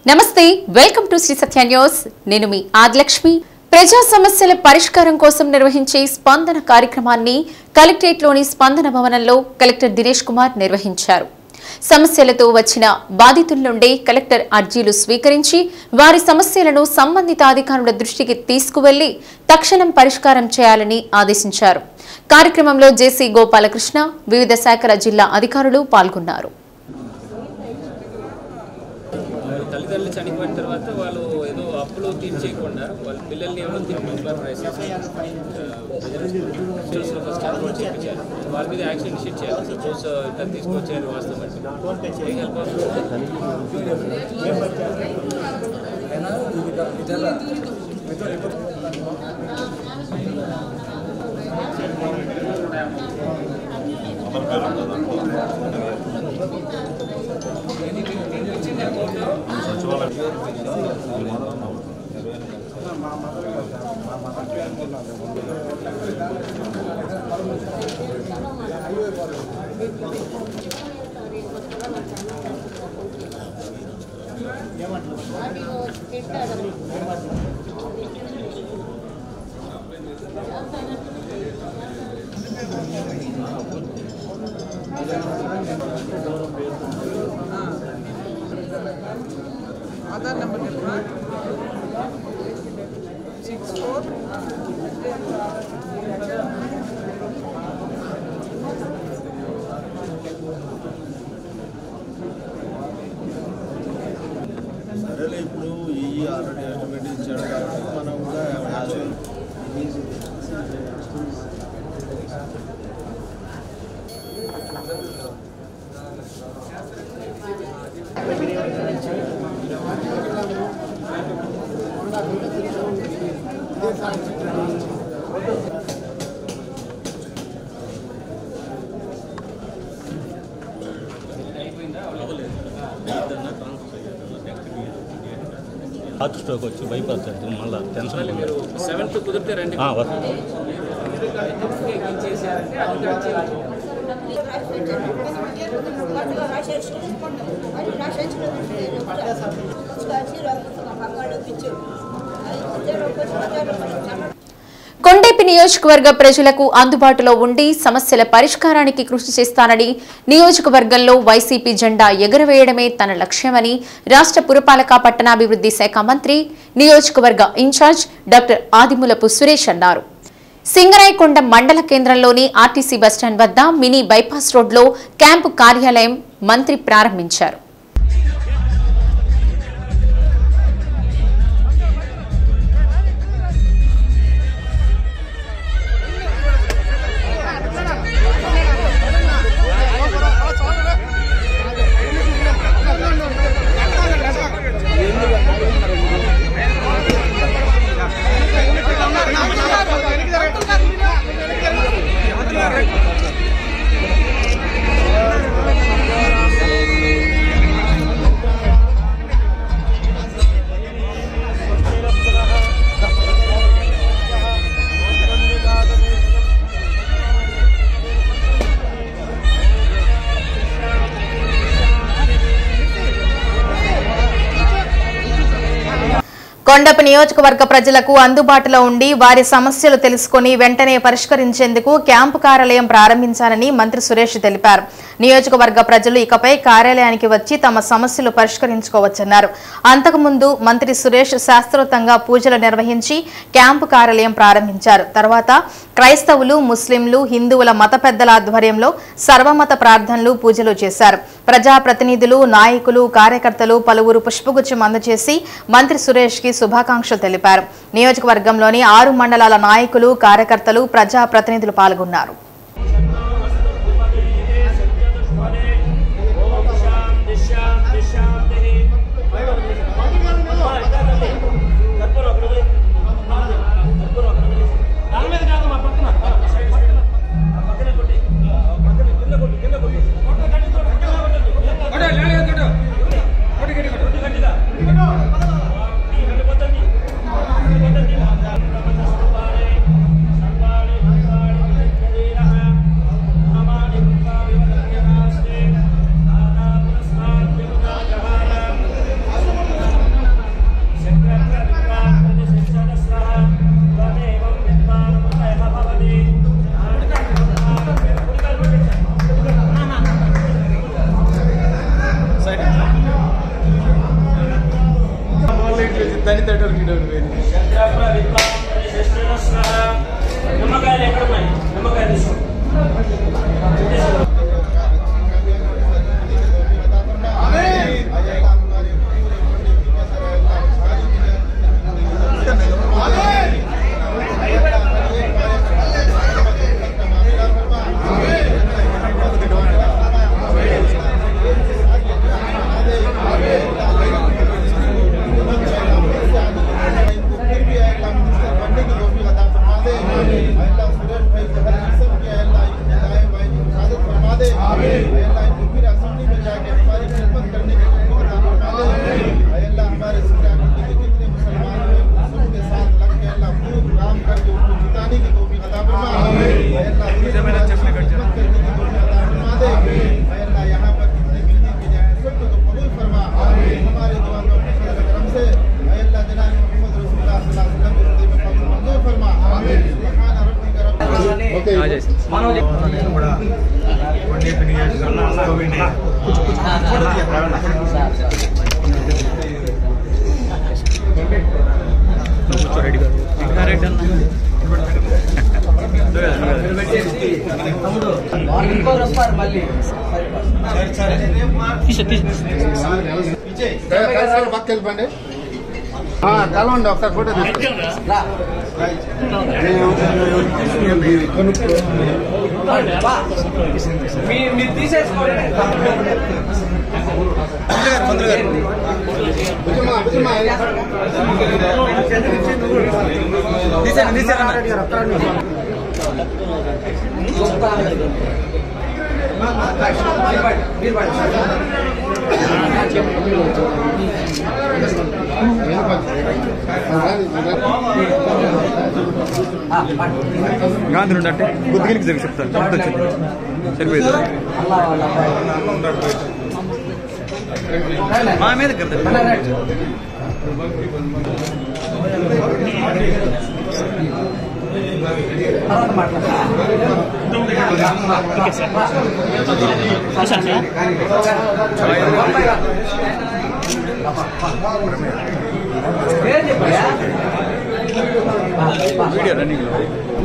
నమస్తే welcome to Sri Satya News నేను మీ ఆదిలక్ష్మి ప్రజా సమస్యల పరిష్కారం కోసం నిర్వహించే స్పందన కార్యక్రమాన్ని కలెక్టరేట్లోని స్పందన భవనంలో కలెక్టర్ దినేష్ కుమార్ నిర్వహించారు సమస్యలతో వచ్చిన బాధితుల నుండి కలెక్టర్ అర్జీలు స్వీకరించి వారి సమస్యలను సంబంధిత అధికారుల దృష్టికి తీసుకువెళ్లి తక్షణం పరిష్కారం చేయాలని ఆదేశించారు కార్యక్రమంలో జేసీ గోపాలకృష్ణ వివిధ శాఖల జిల్లా అధికారులు పాల్గొన్నారు తల్లిదండ్రులు చనిపోయిన తర్వాత వాళ్ళు ఏదో అప్పులు తీర్చేయకుండా వాళ్ళ పిల్లల్ని ఎవరో తిరిగి వేసేసి స్టేషన్లో ఫస్ట్ అప్లోడ్ చేయించారు వాళ్ళ మీద యాక్షన్ ఇనిషియేట్ చేయాలి సపోజ్ ఇట్లా తీసుకొచ్చారు వాస్తవం అంటే ఏం హెల్ప్ అవుతుంది ఆధార్ నెంబర్ చెప్పండి సిక్స్ ఫోర్ సరేలే ఇప్పుడు ఈ ఆల్రెడీ ఎస్టిమేట్ ఇచ్చాడు కాబట్టి మనం కూడా యాక్చువల్ హార్ట్ స్ట్రోక్ వచ్చి భయపడతాడు మళ్ళీ టెన్షన్ మళ్ళీ మీరు సెవెంత్ కుదిరితే రండి వస్తుంది చేశారంటే అధికారులు చేయాలి. కొండేపి నియోజకవర్గ ప్రజలకు అందుబాటులో ఉండి సమస్యల పరిష్కారానికి కృషి చేస్తానని నియోజకవర్గంలో వైసీపీ జెండా ఎగురవేయడమే తన లక్ష్యమని రాష్ట్ర పురపాలక పట్టణాభివృద్ధి శాఖ మంత్రి నియోజకవర్గ ఇన్ఛార్జ్ డాక్టర్ ఆదిమూలపు సురేష్ అన్నారు సింగరాయకొండ మండల కేంద్రంలోని ఆర్టీసీ బస్టాండ్ వద్ద మినీ బైపాస్ రోడ్లో క్యాంపు కార్యాలయం మంత్రి ప్రారంభించారు కొండప నియోజకవర్గ ప్రజలకు అందుబాటులో ఉండి వారి సమస్యలు తెలుసుకుని వెంటనే పరిష్కరించేందుకు క్యాంపు కార్యాలయం ప్రారంభించాలని మంత్రి సురేష్ తెలిపారు నియోజకవర్గ ప్రజలు ఇకపై కార్యాలయానికి వచ్చి తమ సమస్యలు పరిష్కరించుకోవచ్చన్నారు అంతకుముందు మంత్రి సురేష్ శాస్త్రోక్తంగా పూజలు నిర్వహించి క్యాంపు కార్యాలయం ప్రారంభించారు తర్వాత క్రైస్తవులు ముస్లింలు హిందువుల మత పెద్దల ఆధ్వర్యంలో సర్వమత ప్రార్థనలు పూజలు చేశారు ప్రజాప్రతినిధులు నాయకులు కార్యకర్తలు పలువురు పుష్పగుచ్చం అందజేసి మంత్రి సురేష్ కి శుభాకాంక్షలు తెలిపారు నియోజకవర్గంలోని ఆరు మండలాల నాయకులు కార్యకర్తలు ప్రజాప్రతినిధులు పాల్గొన్నారు సంబాళి సంబాళి సంబాళి నిమ్మకాయలు ఎక్కడ ఉన్నాయి నిమ్మకాయలు తీసుకో పక్క వెళ్ళిపోండి కలవండి ఒకసారి ఫోటో మీరు తీసేసుకోండి గాంధీ నుండి అంటే బుద్ధిగిరికి జరిగి చెప్తాను చెప్తా వచ్చింది సరిపోయింది మా మీద కదా వీడియో రన్నింగ్ లో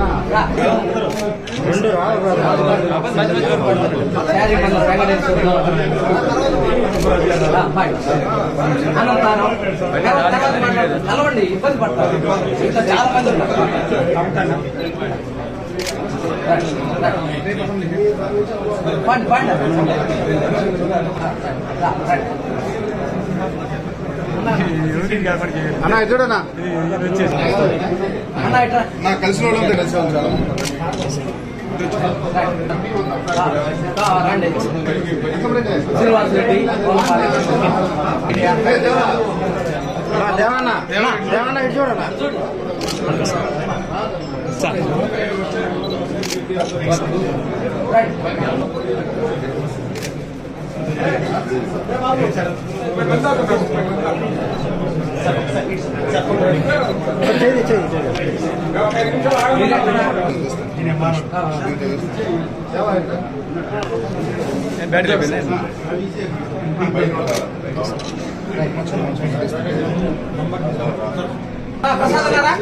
కలవండి ఇబ్బంది పడతారు ఇంకా చాలా మంది ఉన్నారు పండి పండి అన్న చూడనా అన్న ఇట్రా నాకు కలిసిన వాళ్ళంతా కలిసి వాళ్ళు చాలా ఆ, రండి శ్రీనివాస్ రెడ్డి దేవన్న దేవన్న ఇటు చూడనా బ్యాటరీ అయిపోయింది ఆ, ప్రసాద్ గారా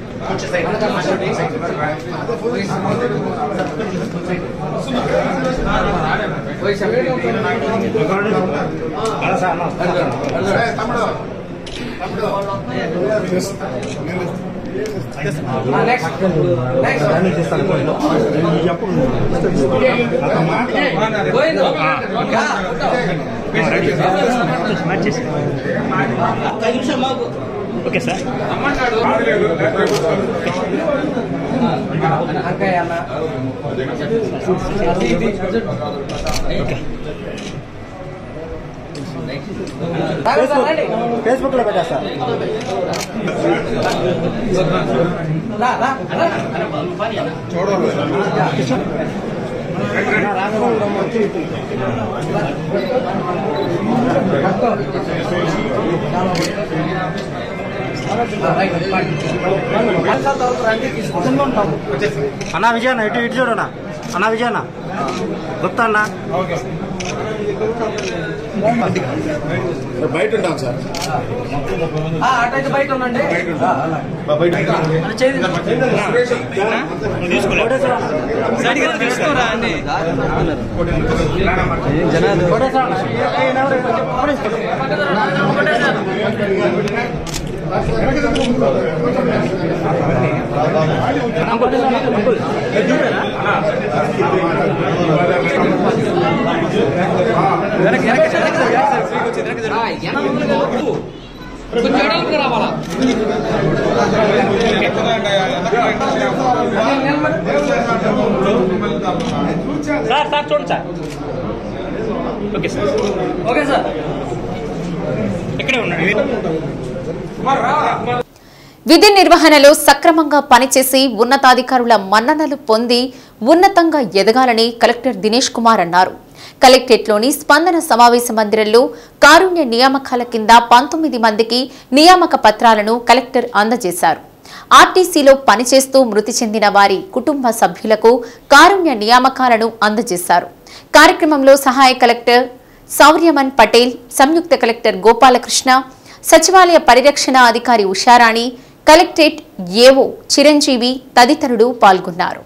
next next Govind okay sir Ankayya అన్న ఇది, ఇది. రండి, రండి. ఫేస్బుక్ లో పెట్టేస్తా రా, రా, రా. ఆ, రైట్, రైట్. కలసాల తర్వాత రండి, తీసుకుంటాం. అన్నా విజయన్న ఇటు ఇటు చూడనా అన్నా విజయన్న గుప్తా అన్న బయట ఉంటాం సార్ అటైతే బయట ఉండండి సార్ సార్ చూడండి sir okay sir okay sir ఇక్కడే ఉన్నాడు విధి నిర్వహణలో సక్రమంగా పనిచేసి ఉన్నతాధికారుల మన్ననలు పొంది ఉన్నతంగా ఎదగాలని కలెక్టర్ దినేష్ కుమార్ అన్నారు కలెక్టరేట్లోని స్పందన సమావేశ మందిరంలో కారుణ్య నియామకాల కింద పంతొమ్మిది మందికి నియామక పత్రాలను కలెక్టర్ అందజేశారు ఆర్టీసీలో పనిచేస్తూ మృతి చెందిన వారి కుటుంబ సభ్యులకు కారుణ్య నియామకాలను అందజేశారు కార్యక్రమంలో సహాయ కలెక్టర్ సౌర్యమన్ పటేల్ సంయుక్త కలెక్టర్ గోపాలకృష్ణ సచివాలయ పరిరక్షణ అధికారి ఉషారాణి కలెక్టరేట్ ఏవో చిరంజీవి తదితరులు పాల్గొన్నారు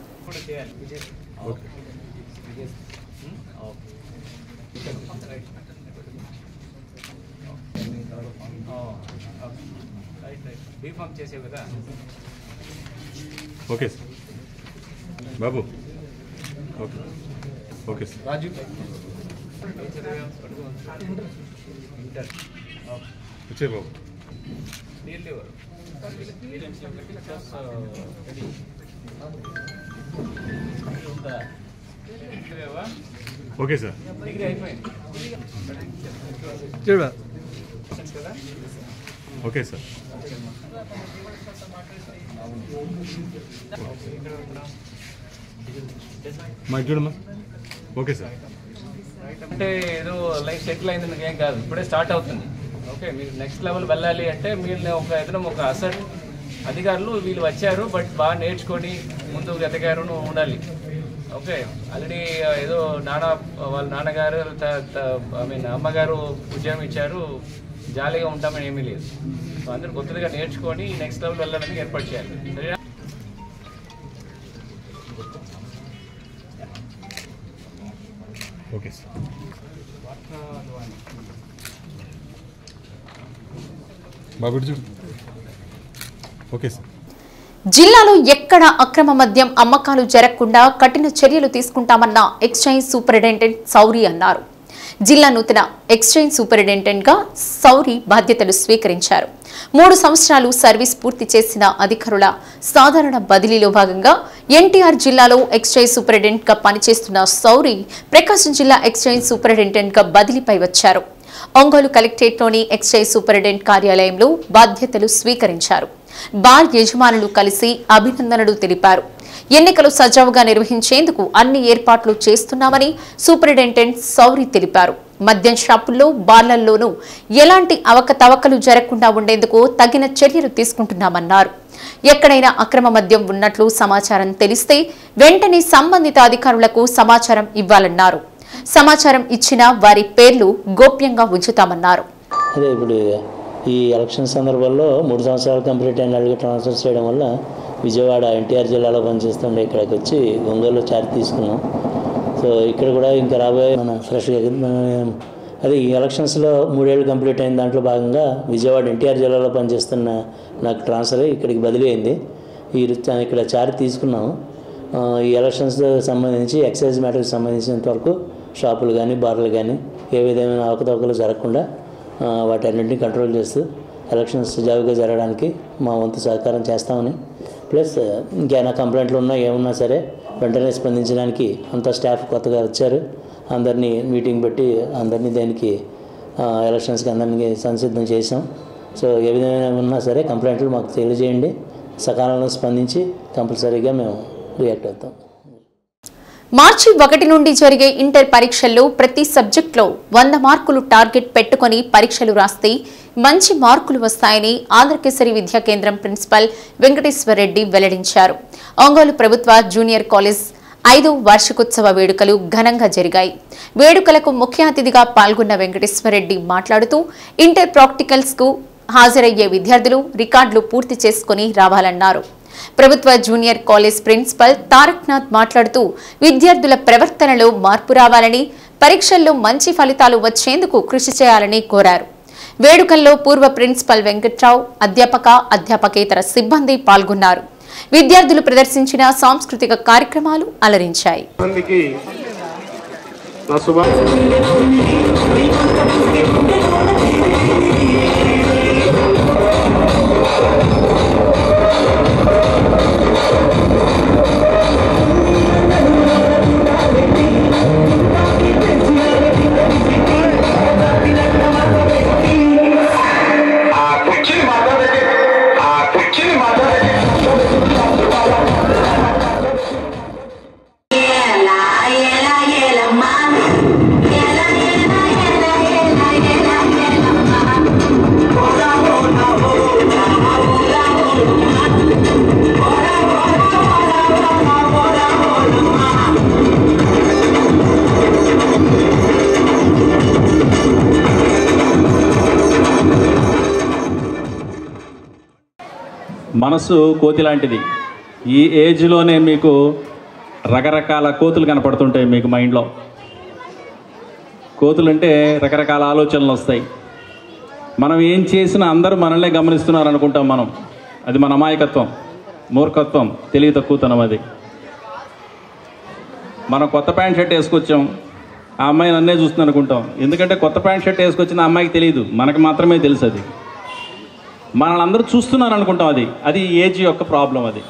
బీఫామ్ చేసేవి కదా ఓకే సార్ బాబు okay okay sir Raju inter వచ్చే బాబు నీళ్ళు ఎవరు ఓకే సార్ డిగ్రీ అయిపోయింది కదా ఓకే సార్ మా చూడమ్మా ఓకే సార్ అంటే ఏదో లైఫ్ సెటిల్ అయింది ఏం కాదు ఇప్పుడే స్టార్ట్ అవుతుంది ఓకే మీరు నెక్స్ట్ లెవెల్ వెళ్ళాలి అంటే మీరు ఒక ఏదైనా ఒక అసెట్ అధికారులు వీళ్ళు వచ్చారు బట్ బాగా నేర్చుకొని ముందుకు ఎదగారు నువ్వు ఉండాలి ఓకే ఆల్రెడీ ఏదో నాన్న వాళ్ళ నాన్నగారు ఐ మీన్ అమ్మగారు ఉద్యోగం ఇచ్చారు జాలీగా ఉంటామని ఏమీ లేదు సో అందరూ కొత్తగా నేర్చుకొని నెక్స్ట్ లెవెల్ వెళ్ళడానికి ఏర్పాటు చేయాలి సరేనా ఓకే సార్ బాబు ఇటు చూడు ఓకే సార్ జిల్లాలో ఎక్కడ అక్రమ మద్యం అమ్మకాలు జరగకుండా కఠిన చర్యలు తీసుకుంటామన్న ఎక్స్చైజ్ సూపరింటెండెంట్ సౌరి అన్నారు జిల్లా నూతన ఎక్స్చేంజ్ సూపరింటెండెంట్ గా సౌరి బాధ్యతలు స్వీకరించారు మూడు సంవత్సరాలు సర్వీస్ పూర్తి చేసిన అధికారుల సాధారణ బదిలీలో భాగంగా ఎన్టీఆర్ జిల్లాలో ఎక్స్చేంజ్ సూపరింటెండెంట్ గా పనిచేస్తున్న సౌరి ప్రకాశం జిల్లా ఎక్స్చేంజ్ సూపరింటెండెంట్ గా బదిలీపై వచ్చారు ఒంగోలు కలెక్టరేట్లోని ఎక్స్చేంజ్ సూపరింటెండెంట్ కార్యాలయంలో బాధ్యతలు స్వీకరించారు బార్ యజమానులు కలిసి అభినందనలు తెలిపారు ఎన్నికలు సజావుగా నిర్వహించేందుకు అన్ని ఏర్పాట్లు చేస్తున్నామని సూపరింటెండెంట్ సౌరి తెలిపారు మద్యం షాపుల్లో బార్లల్లోనూ ఎలాంటి అవకతవకలు జరగకుండా ఉండేందుకు తగిన చర్యలు తీసుకుంటున్నామన్నారు ఎక్కడైనా అక్రమ మద్యం ఉన్నట్లు సమాచారం తెలిస్తే వెంటనే సంబంధిత అధికారులకు సమాచారం ఇవ్వాలన్నారు సమాచారం ఇచ్చిన వారి పేర్లు గోప్యంగా ఉంచుతామన్నారు అదే ఇప్పుడు ఈ ఎలక్షన్ సందర్భంలో మూడు సంవత్సరాలు కంప్లీట్ అయిన వాళ్ళకి ట్రాన్స్ఫర్ చేయడం వల్ల విజయవాడ ఎన్టీఆర్ జిల్లాలో పనిచేస్తుండే ఇక్కడికి వచ్చి ఒంగోలు చార్జ్ తీసుకున్నాం సో ఇక్కడ కూడా ఇంకా రాబోయే మన ఫ్రెష్గా అదే ఈ ఎలక్షన్స్లో మూడేళ్ళు కంప్లీట్ అయిన దాంట్లో భాగంగా విజయవాడ ఎన్టీఆర్ జిల్లాలో పనిచేస్తున్న నాకు ట్రాన్స్ఫర్ అయ్యి ఇక్కడికి బదిలీ అయింది ఈ రు- ఇక్కడ చార్జ్ తీసుకున్నాము ఆ, ఈ ఎలక్షన్స్ సంబంధించి ఎక్సైజ్ మ్యాటర్కి సంబంధించినంత వరకు షాపులు కానీ బార్లు కానీ ఏ విధమైన అవకతవకలు జరగకుండా ఆ, వాటన్నింటినీ కంట్రోల్ చేస్తూ ఎలక్షన్స్ సజావుగా జరగడానికి మా వంతు సహకారం చేస్తామని ప్లస్ ఇంకేమైనా కంప్లైంట్లు ఉన్నా ఏమున్నా సరే వెంటనే స్పందించడానికి అంత స్టాఫ్ కొత్తగా వచ్చారు అందరినీ మీటింగ్ పెట్టి అందరినీ దానికి ఆ, ఎలక్షన్స్కి అందరినీ సంసిద్ధం చేసాం సో ఏ విధమైన ఉన్నా సరే కంప్లైంట్లు మాకు తెలియజేయండి సకాలంలో స్పందించి కంపల్సరీగా మేము రియాక్ట్ అవుతాం మార్చి ఒకటి నుండి జరిగే ఇంటర్ పరీక్షల్లో ప్రతి సబ్జెక్టులో వంద మార్కులు టార్గెట్ పెట్టుకొని పరీక్షలు రాస్తే మంచి మార్కులు వస్తాయని ఆంధ్రకేసరి విద్యా కేంద్రం ప్రిన్సిపల్ వెంకటేశ్వర రెడ్డి వెల్లడించారు ఒంగోలు ప్రభుత్వ జూనియర్ కాలేజ్ ఐదు వార్షికోత్సవ వేడుకలు ఘనంగా జరిగాయి వేడుకలకు ముఖ్య అతిథిగా పాల్గొన్న వెంకటేశ్వరరెడ్డి మాట్లాడుతూ ఇంటర్ ప్రాక్టికల్స్ కు హాజరయ్యే విద్యార్థులు రికార్డులు పూర్తి చేసుకుని రావాలన్నారు ప్రభుత్వ జూనియర్ కాలేజ్ ప్రిన్సిపల్ తారక్నాథ్ మాట్లాడుతూ విద్యార్థుల ప్రవర్తనలో మార్పు రావాలని పరీక్షల్లో మంచి ఫలితాలు వచ్చేందుకు కృషి చేయాలని కోరారు వేడుకల్లో పూర్వ ప్రిన్సిపల్ వెంకట్రావు అధ్యాపక అధ్యాపకేతర సిబ్బంది పాల్గొన్నారు విద్యార్థులు ప్రదర్శించిన సాంస్కృతిక కార్యక్రమాలు అలరించాయి మందికి నా శుభ మనసు కోతి లాంటిది ఈ ఏజ్లోనే మీకు రకరకాల కోతులు కనపడుతుంటాయి మీకు మైండ్లో కోతులు అంటే రకరకాల ఆలోచనలు వస్తాయి మనం ఏం చేసినా అందరూ మనల్నే గమనిస్తున్నారు అనుకుంటాం మనం అది మన అమాయకత్వం మూర్ఖత్వం తెలివి తక్కువతనం అది మనం కొత్త ప్యాంట్ షర్ట్ వేసుకొచ్చాం ఆ అమ్మాయి నన్నే చూస్తుంది అనుకుంటాం ఎందుకంటే కొత్త ప్యాంట్ షర్ట్ వేసుకొచ్చిన ఆ అమ్మాయికి తెలియదు మనకు మాత్రమే తెలుసు అది మనల్ని అందరూ చూస్తున్నారు అనుకుంటాం అది అది ఏజ్ యొక్క ప్రాబ్లం అది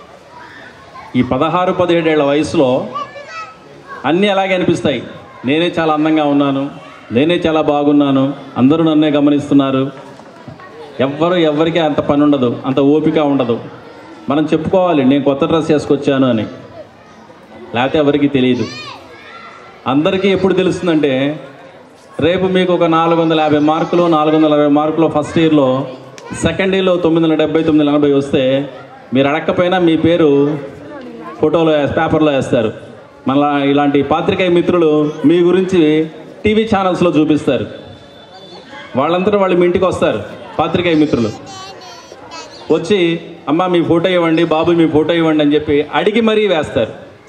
ఈ పదహారు పదిహేడేళ్ల వయసులో అన్నీ అలాగే అనిపిస్తాయి నేనే చాలా అందంగా ఉన్నాను నేనే చాలా బాగున్నాను అందరూ నన్నే గమనిస్తున్నారు ఎవ్వరు ఎవ్వరికీ అంత పని ఉండదు అంత ఓపిక ఉండదు మనం చెప్పుకోవాలి నేను కొత్త డ్రెస్ వేసుకొచ్చాను అని లేకపోతే ఎవరికి తెలియదు అందరికీ ఎప్పుడు తెలుస్తుందంటే రేపు మీకు ఒక నాలుగు వందల యాభై మార్కులు నాలుగు వందల అరవై మార్కులు ఫస్ట్ ఇయర్లో సెకండ్ ఇయర్లో తొమ్మిది వందల డెబ్బై తొమ్మిది ఎనభై వస్తే మీరు అడగకపోయినా మీ పేరు ఫోటోలో వేస్- పేపర్లో వేస్తారు మళ్ళా ఇలాంటి పాత్రికేయ మిత్రులు మీ గురించి టీవీ ఛానల్స్లో చూపిస్తారు వాళ్ళందరూ వాళ్ళు మీ ఇంటికి వస్తారు పాత్రికేయ మిత్రులు వచ్చి అమ్మ మీ ఫోటో ఇవ్వండి బాబు మీ ఫోటో ఇవ్వండి అని చెప్పి అడిగి మరీ వేస్తారు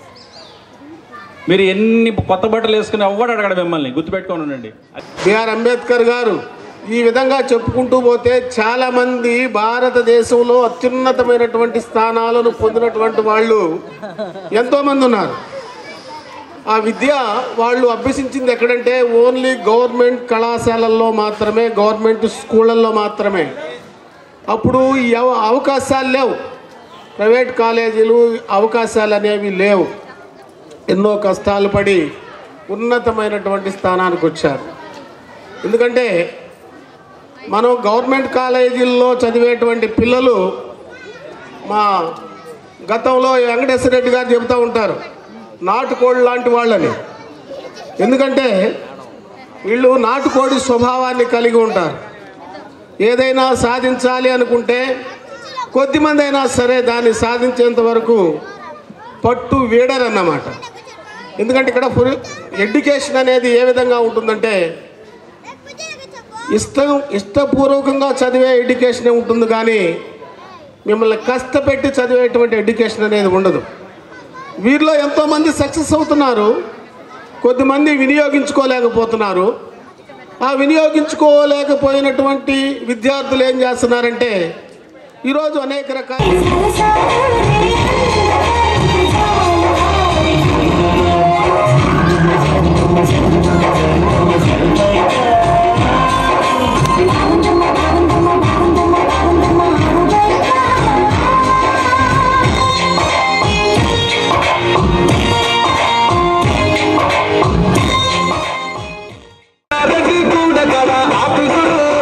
మీరు ఎన్ని కొత్త బట్టలు వేసుకుని ఎవ్వడు అడగడు మిమ్మల్ని గుర్తుపెట్టుకొని ఉండండి బిఆర్ అంబేద్కర్ గారు ఈ విధంగా చెప్పుకుంటూ పోతే చాలా మంది భారతదేశంలో అత్యున్నతమైనటువంటి స్థానాలను పొందినటువంటి వాళ్ళు ఎంతో మంది ఉన్నారు ఆ విద్య వాళ్ళు అభ్యసించింది ఎక్కడంటే ఓన్లీ గవర్నమెంట్ కళాశాలల్లో మాత్రమే గవర్నమెంట్ స్కూళ్ళల్లో మాత్రమే అప్పుడు ఈ అవ- అవకాశాలు లేవు ప్రైవేట్ కాలేజీలు అవకాశాలు అనేవి లేవు ఎన్నో కష్టాలు పడి ఉన్నతమైనటువంటి స్థానానికి వచ్చారు ఎందుకంటే మనం గవర్నమెంట్ కాలేజీల్లో చదివేటువంటి పిల్లలు మా గతంలో వెంకటేశ్వర రెడ్డి గారు చెబుతూ ఉంటారు నాటుకోడి లాంటి వాళ్ళని ఎందుకంటే వీళ్ళు నాటుకోడి స్వభావాన్ని కలిగి ఉంటారు ఏదైనా సాధించాలి అనుకుంటే కొద్దిమంది అయినా సరే దాన్ని సాధించేంత వరకు పట్టు వీడరన్నమాట ఎందుకంటే ఇక్కడ ఫుల్ ఎడ్యుకేషన్ అనేది ఏ విధంగా ఉంటుందంటే ఇష్టం ఇష్టపూర్వకంగా చదివే ఎడ్యుకేషనే ఉంటుంది కానీ మిమ్మల్ని కష్టపెట్టి చదివేటువంటి ఎడ్యుకేషన్ అనేది ఉండదు వీరిలో ఎంతోమంది సక్సెస్ అవుతున్నారు కొద్దిమంది వినియోగించుకోలేకపోతున్నారు ఆ వినియోగించుకోలేకపోయినటువంటి విద్యార్థులు ఏం చేస్తున్నారంటే ఈరోజు అనేక రకాల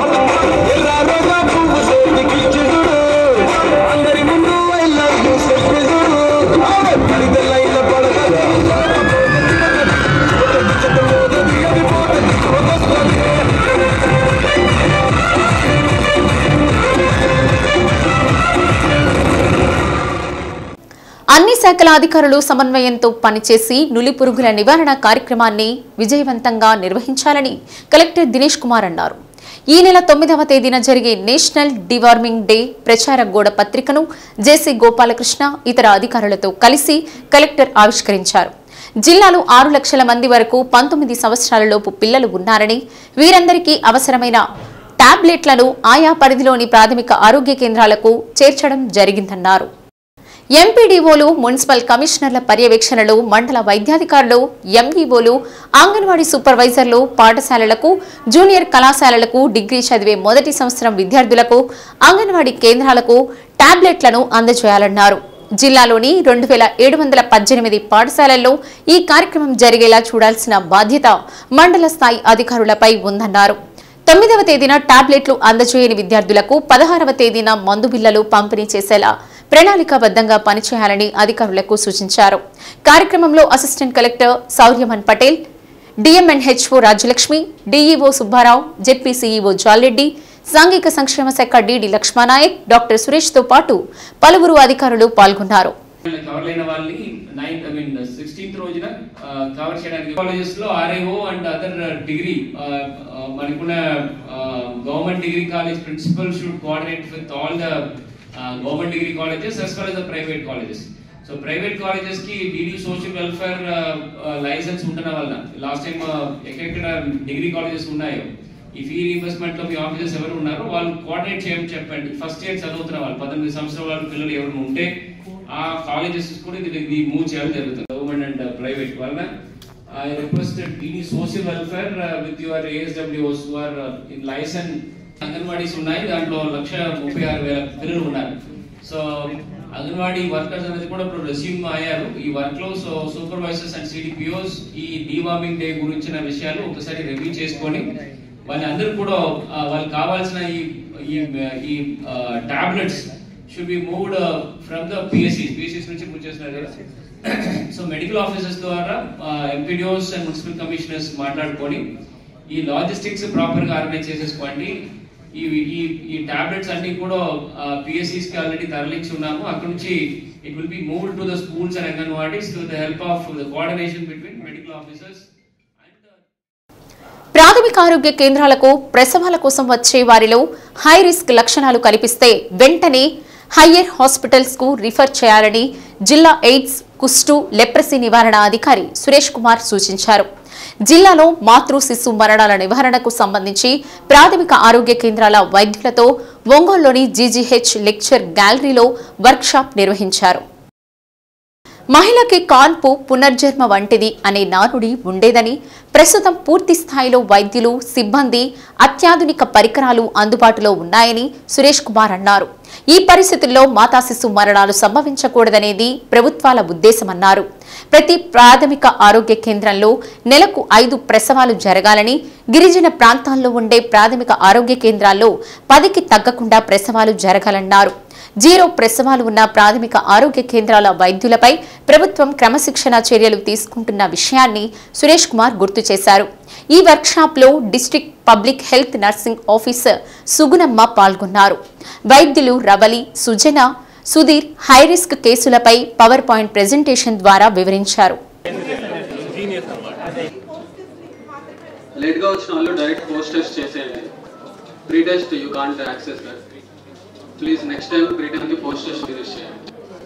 అందరి ముందు I love you చెప్పు అన్ని శాఖల అధికారులు సమన్వయంతో పనిచేసి నులి పురుగుల నివారణ కార్యక్రమాన్ని విజయవంతంగా నిర్వహించాలని కలెక్టర్ దినేష్ కుమార్ అన్నారు ఈ నెల తొమ్మిదవ తేదీన జరిగే నేషనల్ డివార్మింగ్ డే ప్రచార గోడ పత్రికను జేసీ గోపాలకృష్ణ ఇతర అధికారులతో కలిసి కలెక్టర్ ఆవిష్కరించారు జిల్లాలో ఆరు లక్షల మంది వరకు పంతొమ్మిది సంవత్సరాలలోపు పిల్లలు ఉన్నారని వీరందరికీ అవసరమైన టాబ్లెట్లను ఆయా పరిధిలోని ప్రాథమిక ఆరోగ్య కేంద్రాలకు చేర్చడం జరిగిందన్నారు ఎంపీడీఓలు మున్సిపల్ కమిషనర్ల పర్యవేక్షణలో మండల వైద్యాధికారులు ఎంఈఓలు అంగన్వాడీ సూపర్వైజర్లు పాఠశాలలకు జూనియర్ కళాశాలలకు డిగ్రీ చదివే మొదటి సంవత్సరం విద్యార్థులకు అంగన్వాడీ కేంద్రాలకు టాబ్లెట్లను అందజేయాలన్నారు జిల్లాలోని రెండు వేల ఏడు వందల పద్దెనిమిది పాఠశాలల్లో ఈ కార్యక్రమం జరిగేలా చూడాల్సిన బాధ్యత మండల స్థాయి అధికారులపై ఉందన్నారు తొమ్మిదవ తేదీన టాబ్లెట్లు అందజేయని విద్యార్థులకు పదహారవ తేదీన మందు బిళ్లలు పంపిణీ చేసేలా ప్రణాళికాబద్ధంగా పనిచేయాలని అధికారులకు సూచించారు కార్యక్రమంలో assistant collector Sauryaman Patel DMHO Rajyalakshmi DEO Subbarao ZP CEO Jalareddy సాంఘిక సంక్షేమ శాఖ డిడి లక్ష్మానాయక్ డాక్టర్ సురేష్ తో పాటు పలువురు అధికారులు పాల్గొన్నారు కవర్ అయిన వాళ్ళని నైన్ ఐ మీన్ సిక్స్టీన్త్ రోజున కవర్ చేయడానికి కాలేజెస్ లో ఆర్ఏఓ అండ్ అదర్ డిగ్రీ మనకున్న government degree college principal should coordinate with all the government degree colleges as well as the private colleges so private colleges కి DD social welfare licence ఉండడం వలన last time ఎక్కడెక్కడ degree colleges ఉన్నాయో ఈ fee reimbursement లో మీ officers ఎవరు ఉన్నారో వాళ్ళు కోఆర్డినేట్ చేయమని చెప్పండి ఫస్ట్ ఇయర్ చదువుతున్న వాళ్ళు పద్దెనిమిది సంవత్సరాల వాళ్ళ పిల్లలు ఎవరు ఉంటే ఆ కాలేజెస్ కూడా ఇది ఇది మూవ్ చేయడం జరుగుతుంది గవర్నమెంట్ అండ్ ప్రైవేట్ వలన I requested DD social welfare with your ఏఎస్డబ్ల్యూస్ ఆర్ ఇన్ లైసెన్స్ అంగన్వాడీస్ ఉన్నాయి దాంట్లో లక్ష ముప్పై ఆరు వేల పిల్లలు ఉన్నారు సో అంగన్వాడీ వర్కర్స్ అనేది కూడా ఇప్పుడు రెస్యూమ్ అయ్యారు ఈ వర్క్ లో సో సూపర్వైజర్స్ అండ్ సిడిపిఓస్ ఈ డీవార్మింగ్ డే గురించిన విషయాలు ఒకసారి రివ్యూ చేసుకొని వాళ్ళందరూ కూడా ఆ, వాళ్ళకి కావాల్సిన ఈ ఈ ఈ tablets should be moved from the PSC పిఎస్సిస్ నుంచి మూవ్ చేస్తున్నారు కదా సో మెడికల్ ఆఫీసర్స్ ద్వారా ఎంపీడిఓస్ అండ్ మున్సిపల్ కమిషనర్స్ మాట్లాడుకొని ఈ లాజిస్టిక్స్ ప్రాపర్ గా ఆర్గనైజ్ చేసేసుకోండి ఈ ఈ ఈ టాబ్లెట్స్ అన్ని కూడా పిఎస్సిస్ కి ఆల్రెడీ తరలించి ఉన్నాము అక్కడ నుంచి it will be move to the schools and anganwadis to the help of the coordination between medical officers ప్రాథమిక ఆరోగ్య కేంద్రాలకు ప్రసవాల కోసం వచ్చే వారిలో హై రిస్క్ లక్షణాలు కనిపిస్తే వెంటనే హయ్యర్ హాస్పిటల్స్ కు రిఫర్ చేయాలని జిల్లా ఎయిడ్స్ కుష్టు లెప్రసీ నివారణ అధికారి సురేష్ కుమార్ సూచించారు జిల్లాలో మాతృ శిశు మరణాల నివారణకు సంబంధించి ప్రాథమిక ఆరోగ్య కేంద్రాల వైద్యులతో ఒంగోలులోని జీజీహెచ్ లెక్చర్ గ్యాలరీలో వర్క్షాప్ నిర్వహించారు మహిళకి కాన్పు పునర్జన్మ వంటిది అనే నానుడి ఉండేదని ప్రస్తుతం పూర్తి స్థాయిలో వైద్యులు సిబ్బంది అత్యాధునిక పరికరాలు అందుబాటులో ఉన్నాయని సురేష్ కుమార్ అన్నారు ఈ పరిస్థితుల్లో మాతా శిశు మరణాలు సంభవించకూడదనేది ప్రభుత్వాల ఉద్దేశమన్నారు ప్రతి ప్రాథమిక ఆరోగ్య కేంద్రంలో నెలకు ఐదు ప్రసవాలు జరగాలని గిరిజన ప్రాంతాల్లో ఉండే ప్రాథమిక ఆరోగ్య కేంద్రాల్లో పదికి తగ్గకుండా ప్రసవాలు జరగాలన్నారు జీరో ప్రసవాలు ఉన్న ప్రాథమిక ఆరోగ్య కేంద్రాల వైద్యులపై ప్రభుత్వం క్రమశిక్షణ చర్యలు తీసుకుంటున్న విషయాన్ని సురేష్ కుమార్ గుర్తు చేశారు ఈ వర్క్షాప్లో district public health nursing officer Sugunamma పాల్గొన్నారు వైద్యులు రవలి సుజన సుధీర్ హైరిస్క్ కేసులపై పవర్ పాయింట్ ప్రెజెంటేషన్ ద్వారా వివరించారు లేట్ గా వచ్చిన వాళ్ళు డైరెక్ట్ పోస్ట్ టెస్ట్ చేసేయండి pre test you can't access that please next time pre test కి పోస్ట్ టెస్ట్ ఫినిష్ చేయండి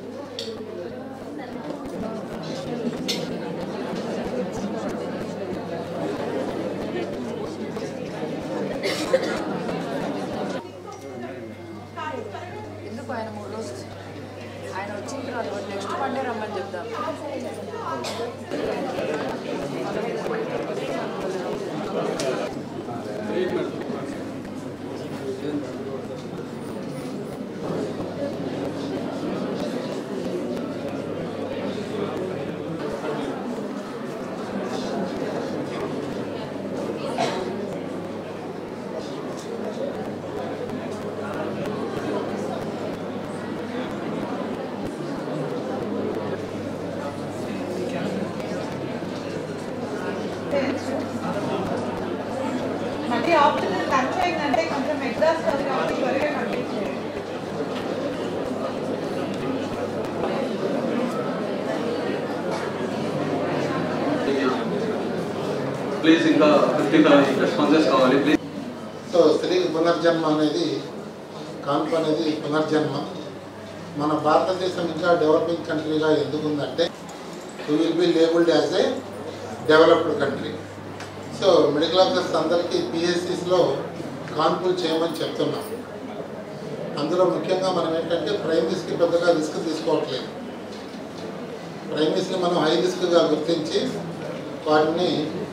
ఎందుకు ఆయన మూడు రోజులు ఆయన వచ్చిన తర్వాత నెక్స్ట్ మండే రమ్మని చెప్దాం ప్లీజ్ ఇంకా ఫిఫ్టీ రెస్పాన్సెస్ కావాలి ప్లీజ్ సో స్త్రీ పునర్జన్మ అనేది కాన్పు అనేది పునర్జన్మ మన భారతదేశం ఇంకా డెవలపింగ్ కంట్రీగా ఎందుకుందంటే we will be labelled as a developed country so medical officers అందరికీ పిఎస్సిస్లో కాన్పులు చేయమని చెప్తున్నాం అందులో ముఖ్యంగా మనం ఏంటంటే ప్రైమరీస్కి పెద్దగా రిస్క్ తీసుకోవట్లేదు ప్రైమరీస్ని మనం హై రిస్క్గా గుర్తించి వాటిని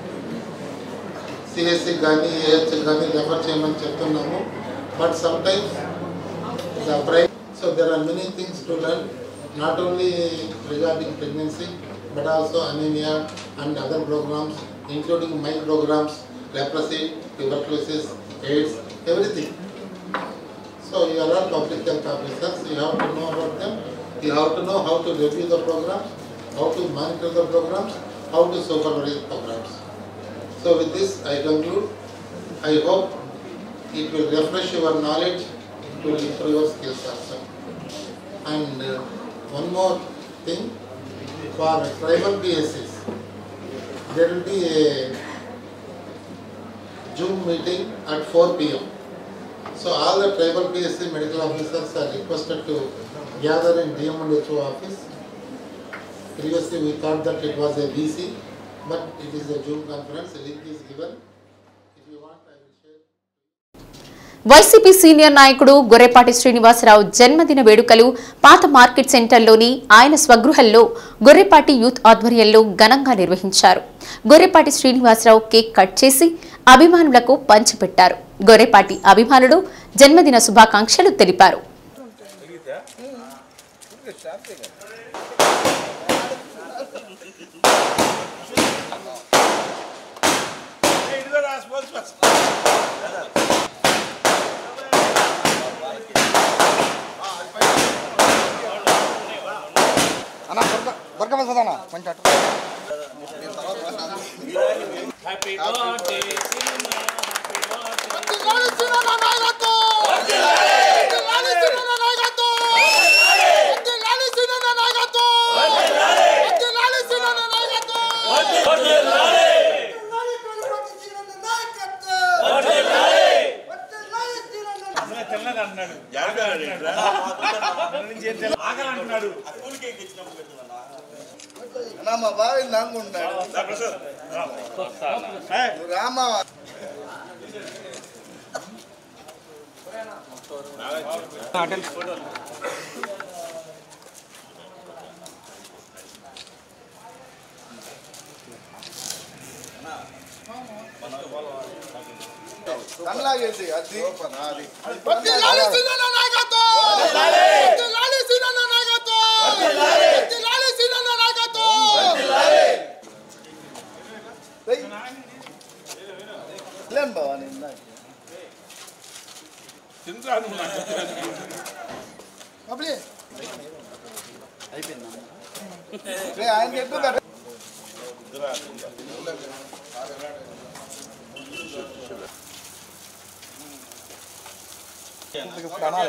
సిఎస్సి కానీ ఏహెచ్ కానీ రెఫర్ చేయమని చెప్తున్నాము but sometimes the prime so there are many things to learn not only regarding pregnancy but also anaemia and other programmes including my programmes leprosy, tuberculosis, AIDS, everything. So you are all public health officers, you have to know about them, you have to know how to review the programs, how to monitor the programs, how to supervise programs. So with this, I conclude. I hope it will refresh your knowledge, it will improve your skills also. And uh, one more thing, for tribal PSCs, there will be a Zoom meeting at 4 p.m. So all the tribal PSC medical officers are requested to gather in DMHO office. Previously we thought that it was a VC, but it is a Zoom conference, the link is given. If you want, I will share. YCP senior నాయకుడు గొర్రెపాటి శ్రీనివాసరావు జన్మదిన వేడుకలు పాత market సెంటర్లోని ఆయన స్వగృహంలో Gorrepati youth ఆధ్వర్యంలో ఘనంగా నిర్వహించారు Gorrepati Srinivasarao cake cut చేసి అభిమానులకు పంచిపెట్టారు గొర్రెపాటి అభిమానులు జన్మదిన శుభాకాంక్షలు తెలిపారు అన్న దొరక దొరకవలసదన్న కొంచెం అటు హ్యాపీ బర్త్డే అన్న మా బావి నాకుంటున్నాడు రామా కన్లాగేసి అది అది లేను బావా నేను ఇందాక. బాబులే. రే, ఆయనకి ఎక్కువ పెట్ట- కనాలి.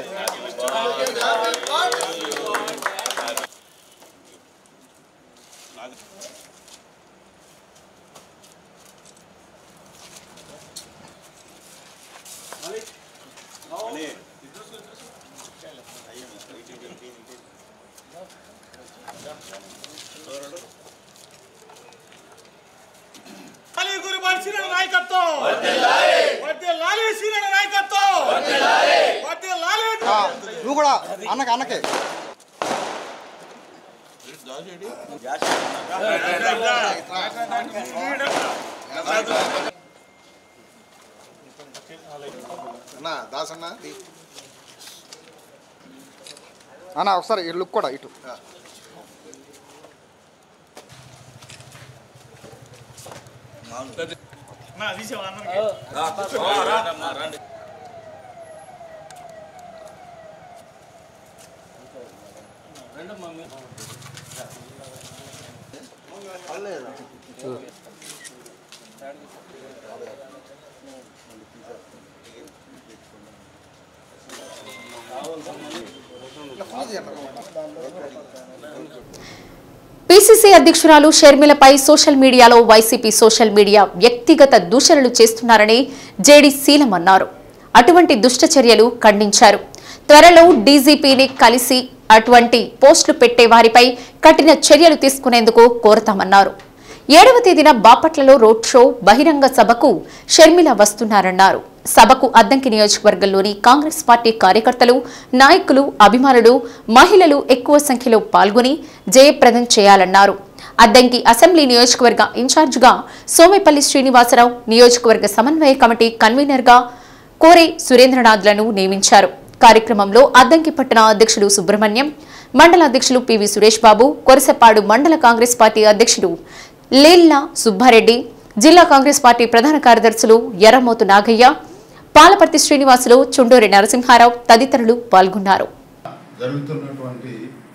లాలి గురుబాల్ సీనియర్ నాయకత్వం వద్దే లాలి సీనియర్ నాయకత్వం వద్దే లాలి ఆ, నువ్వు కూడా అన్నకి అన్నకే అన్న దాసన్న అన్న ఒకసారి ఈ లుక్ కూడా ఇటు నా తీసేవా అన్నకి పీసీసీ అధ్యక్షురాలు షర్మిలపై సోషల్ మీడియాలో వైసీపీ సోషల్ మీడియా వ్యక్తి వ్యక్తిగత దూషణలు చేస్తున్నారని జేడీ శీలం అన్నారు అటువంటి దుష్ట చర్యలు ఖండించారు త్వరలో డీజీపీని కలిసి అటువంటి పోస్టులు పెట్టే వారిపై కఠిన చర్యలు తీసుకునేందుకు కోరతామన్నారు ఏడవ తేదీన బాపట్లలో రోడ్ షో బహిరంగ సభకు షర్మిల వస్తున్నారన్నారు సభకు అద్దంకి నియోజకవర్గంలోని కాంగ్రెస్ పార్టీ కార్యకర్తలు నాయకులు అభిమానులు మహిళలు ఎక్కువ సంఖ్యలో పాల్గొని జయప్రదం చేయాలన్నారు అద్దంకి అసెంబ్లీ నియోజకవర్గ ఇన్ఛార్జిగా సోమేపల్లి శ్రీనివాసరావు నియోజకవర్గ సమన్వయ కమిటీ కన్వీనర్గా కోరే సురేంద్రనాథ్లను నియమించారు కార్యక్రమంలో అద్దంకి పట్టణ అధ్యక్షుడు సుబ్రహ్మణ్యం మండల అధ్యక్షులు పివి సురేష్ బాబు కొరసపాడు మండల కాంగ్రెస్ పార్టీ అధ్యక్షుడు లేల్లా సుబ్బారెడ్డి జిల్లా కాంగ్రెస్ పార్టీ ప్రధాన కార్యదర్శులు ఎర్రమోతు నాగయ్య పాలపర్తి శ్రీనివాసులు చుండూరి నరసింహారావు తదితరులు పాల్గొన్నారు జరుగుతున్నటువంటి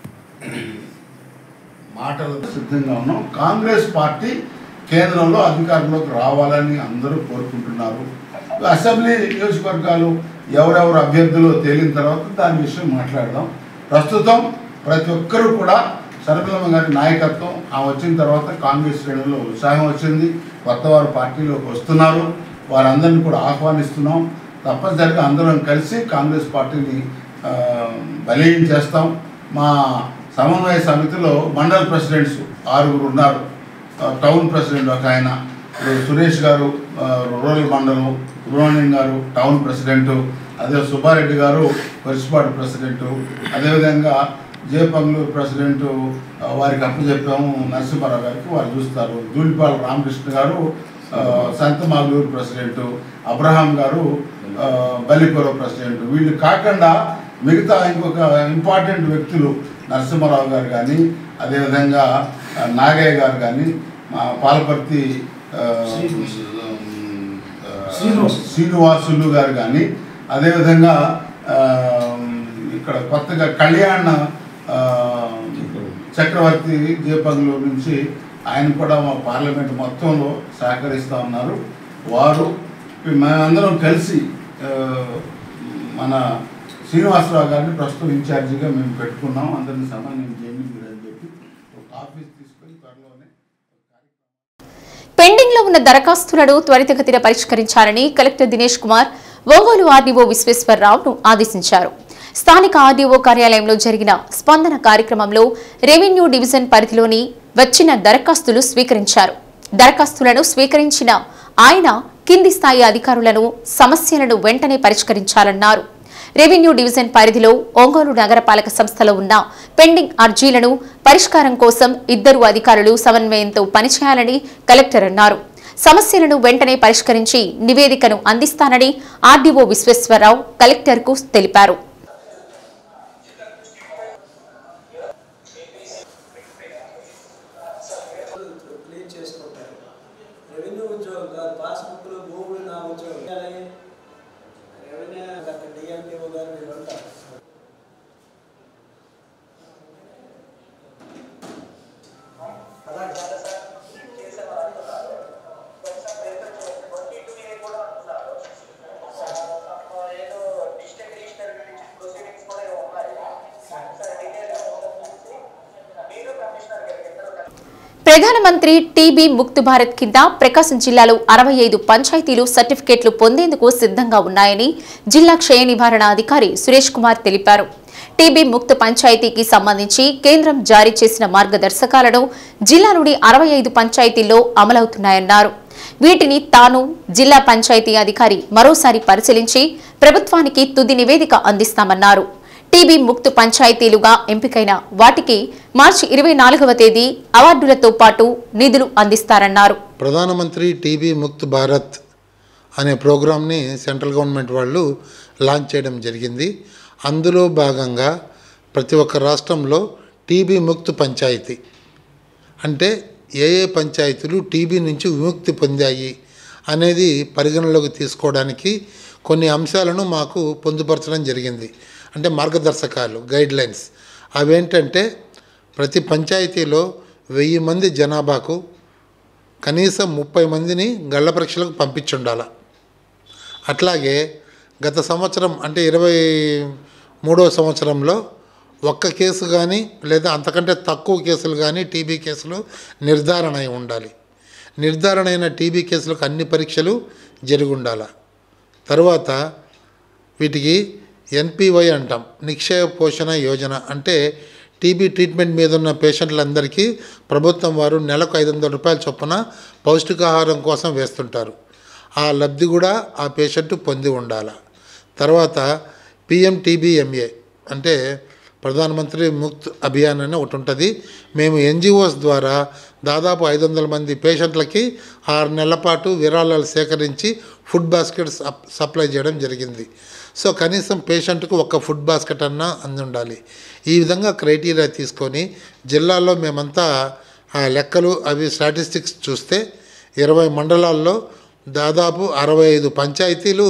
మాటలు సిద్ధంగా ఉన్నాం కాంగ్రెస్ పార్టీ కేంద్రంలో అధికారంలోకి రావాలని అందరూ కోరుకుంటున్నారు అసెంబ్లీ నియోజకవర్గాలు ఎవరెవరు అభ్యర్థులు తేలిన తర్వాత దాని విషయం మాట్లాడదాం ప్రస్తుతం ప్రతి ఒక్కరూ కూడా శరభలమ్మ గారి నాయకత్వం ఆ వచ్చిన తర్వాత కాంగ్రెస్ శ్రేణుల్లో ఉత్సాహం వచ్చింది కొత్త వారు పార్టీలోకి వస్తున్నారు వారందరినీ కూడా ఆహ్వానిస్తున్నాం తప్పనిసరిగా అందరం కలిసి కాంగ్రెస్ పార్టీని ఆ, బలీయం చేస్తాం మా సమన్వయ సమితిలో మండల ప్రెసిడెంట్స్ ఆరుగురు ఉన్నారు ఆ, టౌన్ ప్రెసిడెంట్ ఒక ఆయన ఇప్పుడు సురేష్ గారు ఆ, రూరల్ మండలం సుబ్రహ్మణ్యం గారు టౌన్ ప్రెసిడెంట్ అదే సుబ్బారెడ్డి గారు వరిసిపాడు ప్రెసిడెంట్ అదేవిధంగా జయపంగులూరు ప్రెసిడెంట్ ఆ, వారికి అప్పచెప్పాము నరసింహారావు గారికి వారు చూస్తారు జూలిపాల రామకృష్ణ గారు ఆ, సంతమాగలూరు ప్రెసిడెంట్ అబ్రహాం గారు ఆ, బల్లిపురం ప్రెసిడెంట్ వీళ్ళు కాకుండా మిగతా ఇంకొక ఇంపార్టెంట్ వ్యక్తులు నరసింహారావు గారు కానీ అదేవిధంగా ఆ, నాగయ్య గారు కానీ మా పాలపర్తి ఆ, ఆ, శ్రీనివాసులు గారు కానీ అదేవిధంగా ఆ, ఇక్కడ కొత్తగా కళ్యాణ్ ఆ, చక్రవర్తి జయపంగులు నుంచి ఆయన కూడా మా పార్లమెంట్ మొత్తంలో సహకరిస్తూ ఉన్నారు వారు మేమందరం కలిసి ఆ, మన శ్రీనివాసరావు గారిని ప్రస్తుతం ఇన్ఛార్జిగా మేము పెట్టుకున్నాం అందరిని సమన్వయం చేయండి మీరు అని చెప్పి ఒక ఆఫీస్ తీసుకొని త్వరలోనే పెండింగ్ లో ఉన్న దరఖాస్తులను త్వరితగతిన పరిష్కరించాలని కలెక్టర్ దినేష్ కుమార్ ఒంగోలు ఆర్డీఓ విశ్వేశ్వరరావును ఆదేశించారు స్థానిక ఆర్డీఓ కార్యాలయంలో జరిగిన స్పందన కార్యక్రమంలో రెవెన్యూ డివిజన్ పరిధిలోని వచ్చిన దరఖాస్తులు స్వీకరించారు దరఖాస్తులను స్వీకరించిన ఆయన కింది స్థాయి అధికారులను సమస్యలను వెంటనే పరిష్కరించాలన్నారు రెవెన్యూ డివిజన్ పరిధిలో ఒంగోలు నగరపాలక సంస్థలో ఉన్న పెండింగ్ అర్జీలను పరిష్కారం కోసం ఇద్దరు అధికారులు సమన్వయంతో పనిచేయాలని కలెక్టర్ అన్నారు సమస్యలను వెంటనే పరిష్కరించి నివేదికను అందిస్తానని ఆర్డీఓ విశ్వేశ్వరరావు కలెక్టర్కు తెలిపారు క్లీన్ చేసుకుంటారు రెవెన్యూ ఉద్యోగాలు పాస్బుక్లు భూములు నా ఉద్యోగం అలాగే రెవెన్యూ అక్కడ డిఎంపీఓ గారు వీళ్ళు ఉంటారు ప్రధానమంత్రి టీబీ ముక్త్ భారత్ కింద ప్రకాశం జిల్లాలో అరవై ఐదు పంచాయతీలు సర్టిఫికేట్లు పొందేందుకు సిద్ధంగా ఉన్నాయని జిల్లా క్షయ నివారణ అధికారి సురేష్ కుమార్ తెలిపారు టీబీ ముక్త్ పంచాయతీకి సంబంధించి కేంద్రం జారీ చేసిన మార్గదర్శకాలను జిల్లాలోని అరవై ఐదు పంచాయతీల్లో అమలవుతున్నాయన్నారు వీటిని తాను జిల్లా పంచాయతీ అధికారి మరోసారి పరిశీలించి ప్రభుత్వానికి తుది నివేదిక అందిస్తామన్నారు టీబీ ముక్త్ పంచాయతీలుగా ఎంపికైన వాటికి మార్చి ఇరవై నాలుగవ తేదీ అవార్డులతో పాటు నిధులు అందిస్తారన్నారు ప్రధానమంత్రి టీబీ ముక్త్ భారత్ అనే ప్రోగ్రామ్ని సెంట్రల్ గవర్నమెంట్ వాళ్ళు లాంచ్ చేయడం జరిగింది అందులో భాగంగా ప్రతి ఒక్క రాష్ట్రంలో టీబీ ముక్త్ పంచాయతీ అంటే ఏ ఏ పంచాయతీలు టీబీ నుంచి విముక్తి పొందాయి అనేది పరిగణలోకి తీసుకోవడానికి కొన్ని అంశాలను మాకు పొందుపరచడం జరిగింది అంటే మార్గదర్శకాలు గైడ్ లైన్స్ అవేంటంటే ప్రతి పంచాయతీలో వెయ్యి మంది జనాభాకు కనీసం ముప్పై మందిని గళ్ళ పరీక్షలకు పంపించుండాల అట్లాగే గత సంవత్సరం అంటే ఇరవై మూడవ సంవత్సరంలో ఒక్క కేసు కానీ లేదా అంతకంటే తక్కువ కేసులు కానీ టీబీ కేసులు నిర్ధారణ అయి ఉండాలి నిర్ధారణ అయిన టీబీ కేసులకు అన్ని పరీక్షలు జరిగి ఉండాల తర్వాత వీటికి ఎన్పివై అంటాం నిక్షయ పోషణ యోజన అంటే టీబీ ట్రీట్మెంట్ మీద ఉన్న పేషెంట్లందరికీ ప్రభుత్వం వారు నెలకు ఐదు వందల రూపాయల చొప్పున పౌష్టికాహారం కోసం వేస్తుంటారు ఆ లబ్ధి కూడా ఆ పేషెంట్ పొంది ఉండాలి తర్వాత పిఎంటీబీఎంఏ అంటే ప్రధానమంత్రి ముక్త్ అభియాన్ అని ఒకటి ఉంటుంది మేము ఎన్జిఓస్ ద్వారా దాదాపు ఐదు వందల మంది పేషెంట్లకి ఆరు నెలల పాటు విరాళాలు సేకరించి ఫుడ్ బాస్కెట్స్ అప్- సప్లై చేయడం జరిగింది సో కనీసం పేషెంట్కు ఒక ఫుడ్ బాస్కెట్ అన్నా అంది ఉండాలి ఈ విధంగా క్రైటీరియా తీసుకొని జిల్లాలో మేమంతా ఆ లెక్కలు అవి స్టాటిస్టిక్స్ చూస్తే ఇరవై మండలాల్లో దాదాపు అరవై ఐదు పంచాయతీలు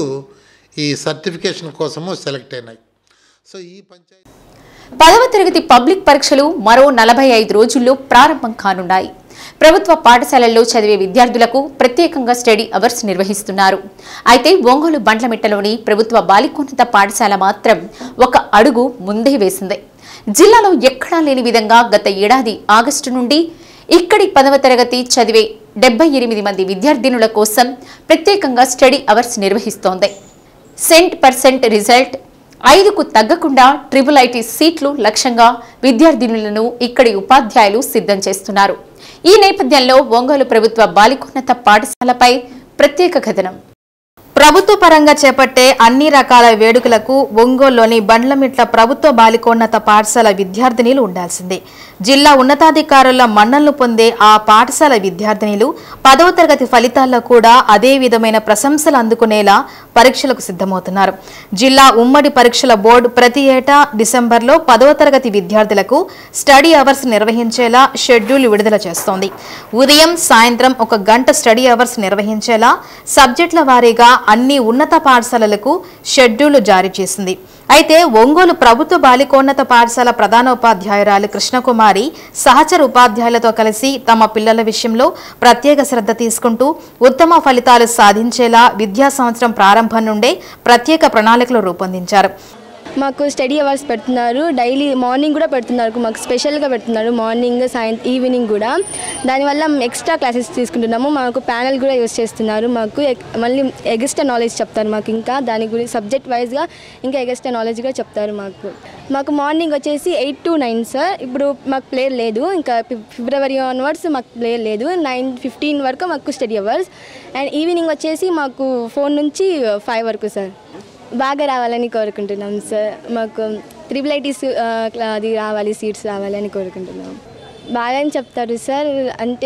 ఈ సర్టిఫికేషన్ కోసము సెలెక్ట్ అయినాయి సో ఈ పంచాయతీ పదవ తరగతి పబ్లిక్ పరీక్షలు మరో నలభై ఐదు రోజుల్లో ప్రారంభం కానున్నాయి ప్రభుత్వ పాఠశాలల్లో చదివే విద్యార్థులకు ప్రత్యేకంగా స్టడీ అవర్స్ నిర్వహిస్తున్నారు అయితే ఒంగోలు బండ్లమిట్టలోని ప్రభుత్వ బాలికోన్నత పాఠశాల మాత్రం ఒక అడుగు ముందే వేసింది జిల్లాలో ఎక్కడా లేని విధంగా గత ఏడాది ఆగస్టు నుండి ఇక్కడి పదవ తరగతి చదివే డెబ్బై ఎనిమిది మంది విద్యార్థినుల కోసం ప్రత్యేకంగా స్టడీ అవర్స్ నిర్వహిస్తోంది సెంట్ పర్సెంట్ రిజల్ట్ ఐదుకు తగ్గకుండా ట్రిపుల్ ఐటీ సీట్లు లక్ష్యంగా విద్యార్థినులను ఇక్కడి ఉపాధ్యాయులు సిద్ధం చేస్తున్నారు ఈ నేపథ్యంలో ఒంగోలు ప్రభుత్వ బాలికోన్నత పాఠశాలపై ప్రత్యేక కథనం ప్రభుత్వ పరంగా చేపట్టే అన్ని రకాల వేడుకలకు ఒంగోలులోని బండ్లమిట్ల ప్రభుత్వ బాలికోన్నత పాఠశాల విద్యార్థినిలు ఉండాల్సిందే జిల్లా ఉన్నతాధికారుల మన్నలను పొందే ఆ పాఠశాల విద్యార్థినిలు పదవ తరగతి ఫలితాల్లో కూడా అదే విధమైన ప్రశంసలు అందుకునేలా పరీక్షలకు సిద్ధమవుతున్నారు జిల్లా ఉమ్మడి పరీక్షల బోర్డు ప్రతి ఏటా డిసెంబర్లో పదవ తరగతి విద్యార్థులకు స్టడీ అవర్స్ నిర్వహించేలా షెడ్యూల్ విడుదల చేస్తోంది ఉదయం సాయంత్రం ఒక గంట స్టడీ అవర్స్ నిర్వహించేలా సబ్జెక్టుల వారీగా అన్ని ఉన్నత పాఠశాలలకు షెడ్యూల్ జారీ చేసింది అయితే ఒంగోలు ప్రభుత్వ బాలికోన్నత పాఠశాల ప్రధానోపాధ్యాయురాలు కృష్ణకుమారి సహచర ఉపాధ్యాయులతో కలిసి తమ పిల్లల విషయంలో ప్రత్యేక శ్రద్ధ తీసుకుంటూ ఉత్తమ ఫలితాలు సాధించేలా విద్యా సంవత్సరం ప్రారంభం నుండే ప్రత్యేక ప్రణాళికలు రూపొందించారు మాకు స్టడీ అవర్స్ పెడుతున్నారు డైలీ మార్నింగ్ కూడా పెడుతున్నారు మాకు స్పెషల్గా పెడుతున్నారు మార్నింగ్ సాయంత్రం ఈవినింగ్ కూడా దానివల్ల ఎక్స్ట్రా క్లాసెస్ తీసుకుంటున్నాము మాకు ప్యానల్ కూడా యూస్ చేస్తున్నారు మాకు ఎక్- మళ్ళీ ఎగస్ట్రా నాలెడ్జ్ చెప్తారు మాకు ఇంకా దాని గురించి సబ్జెక్ట్ వైజ్గా ఇంకా ఎగస్ట్రా నాలెడ్జ్ కూడా చెప్తారు మాకు మాకు మార్నింగ్ వచ్చేసి ఎయిట్ టు నైన్ సార్ ఇప్పుడు మాకు ప్లేయర్ లేదు ఇంకా ఫిబ్- ఫిబ్రవరి ఆన్వర్డ్స్ మాకు ప్లేయర్ లేదు నైన్ ఫిఫ్టీన్ వరకు మాకు స్టడీ అవర్స్ అండ్ ఈవినింగ్ వచ్చేసి మాకు ఫోర్ నుంచి ఫైవ్ వరకు సార్ బాగా రావాలని కోరుకుంటున్నాం సార్ మాకు త్రిబుల్ ఐటీస్ అది రావాలి సీట్స్ రావాలని కోరుకుంటున్నాం బాగా అని చెప్తారు సార్ అంటే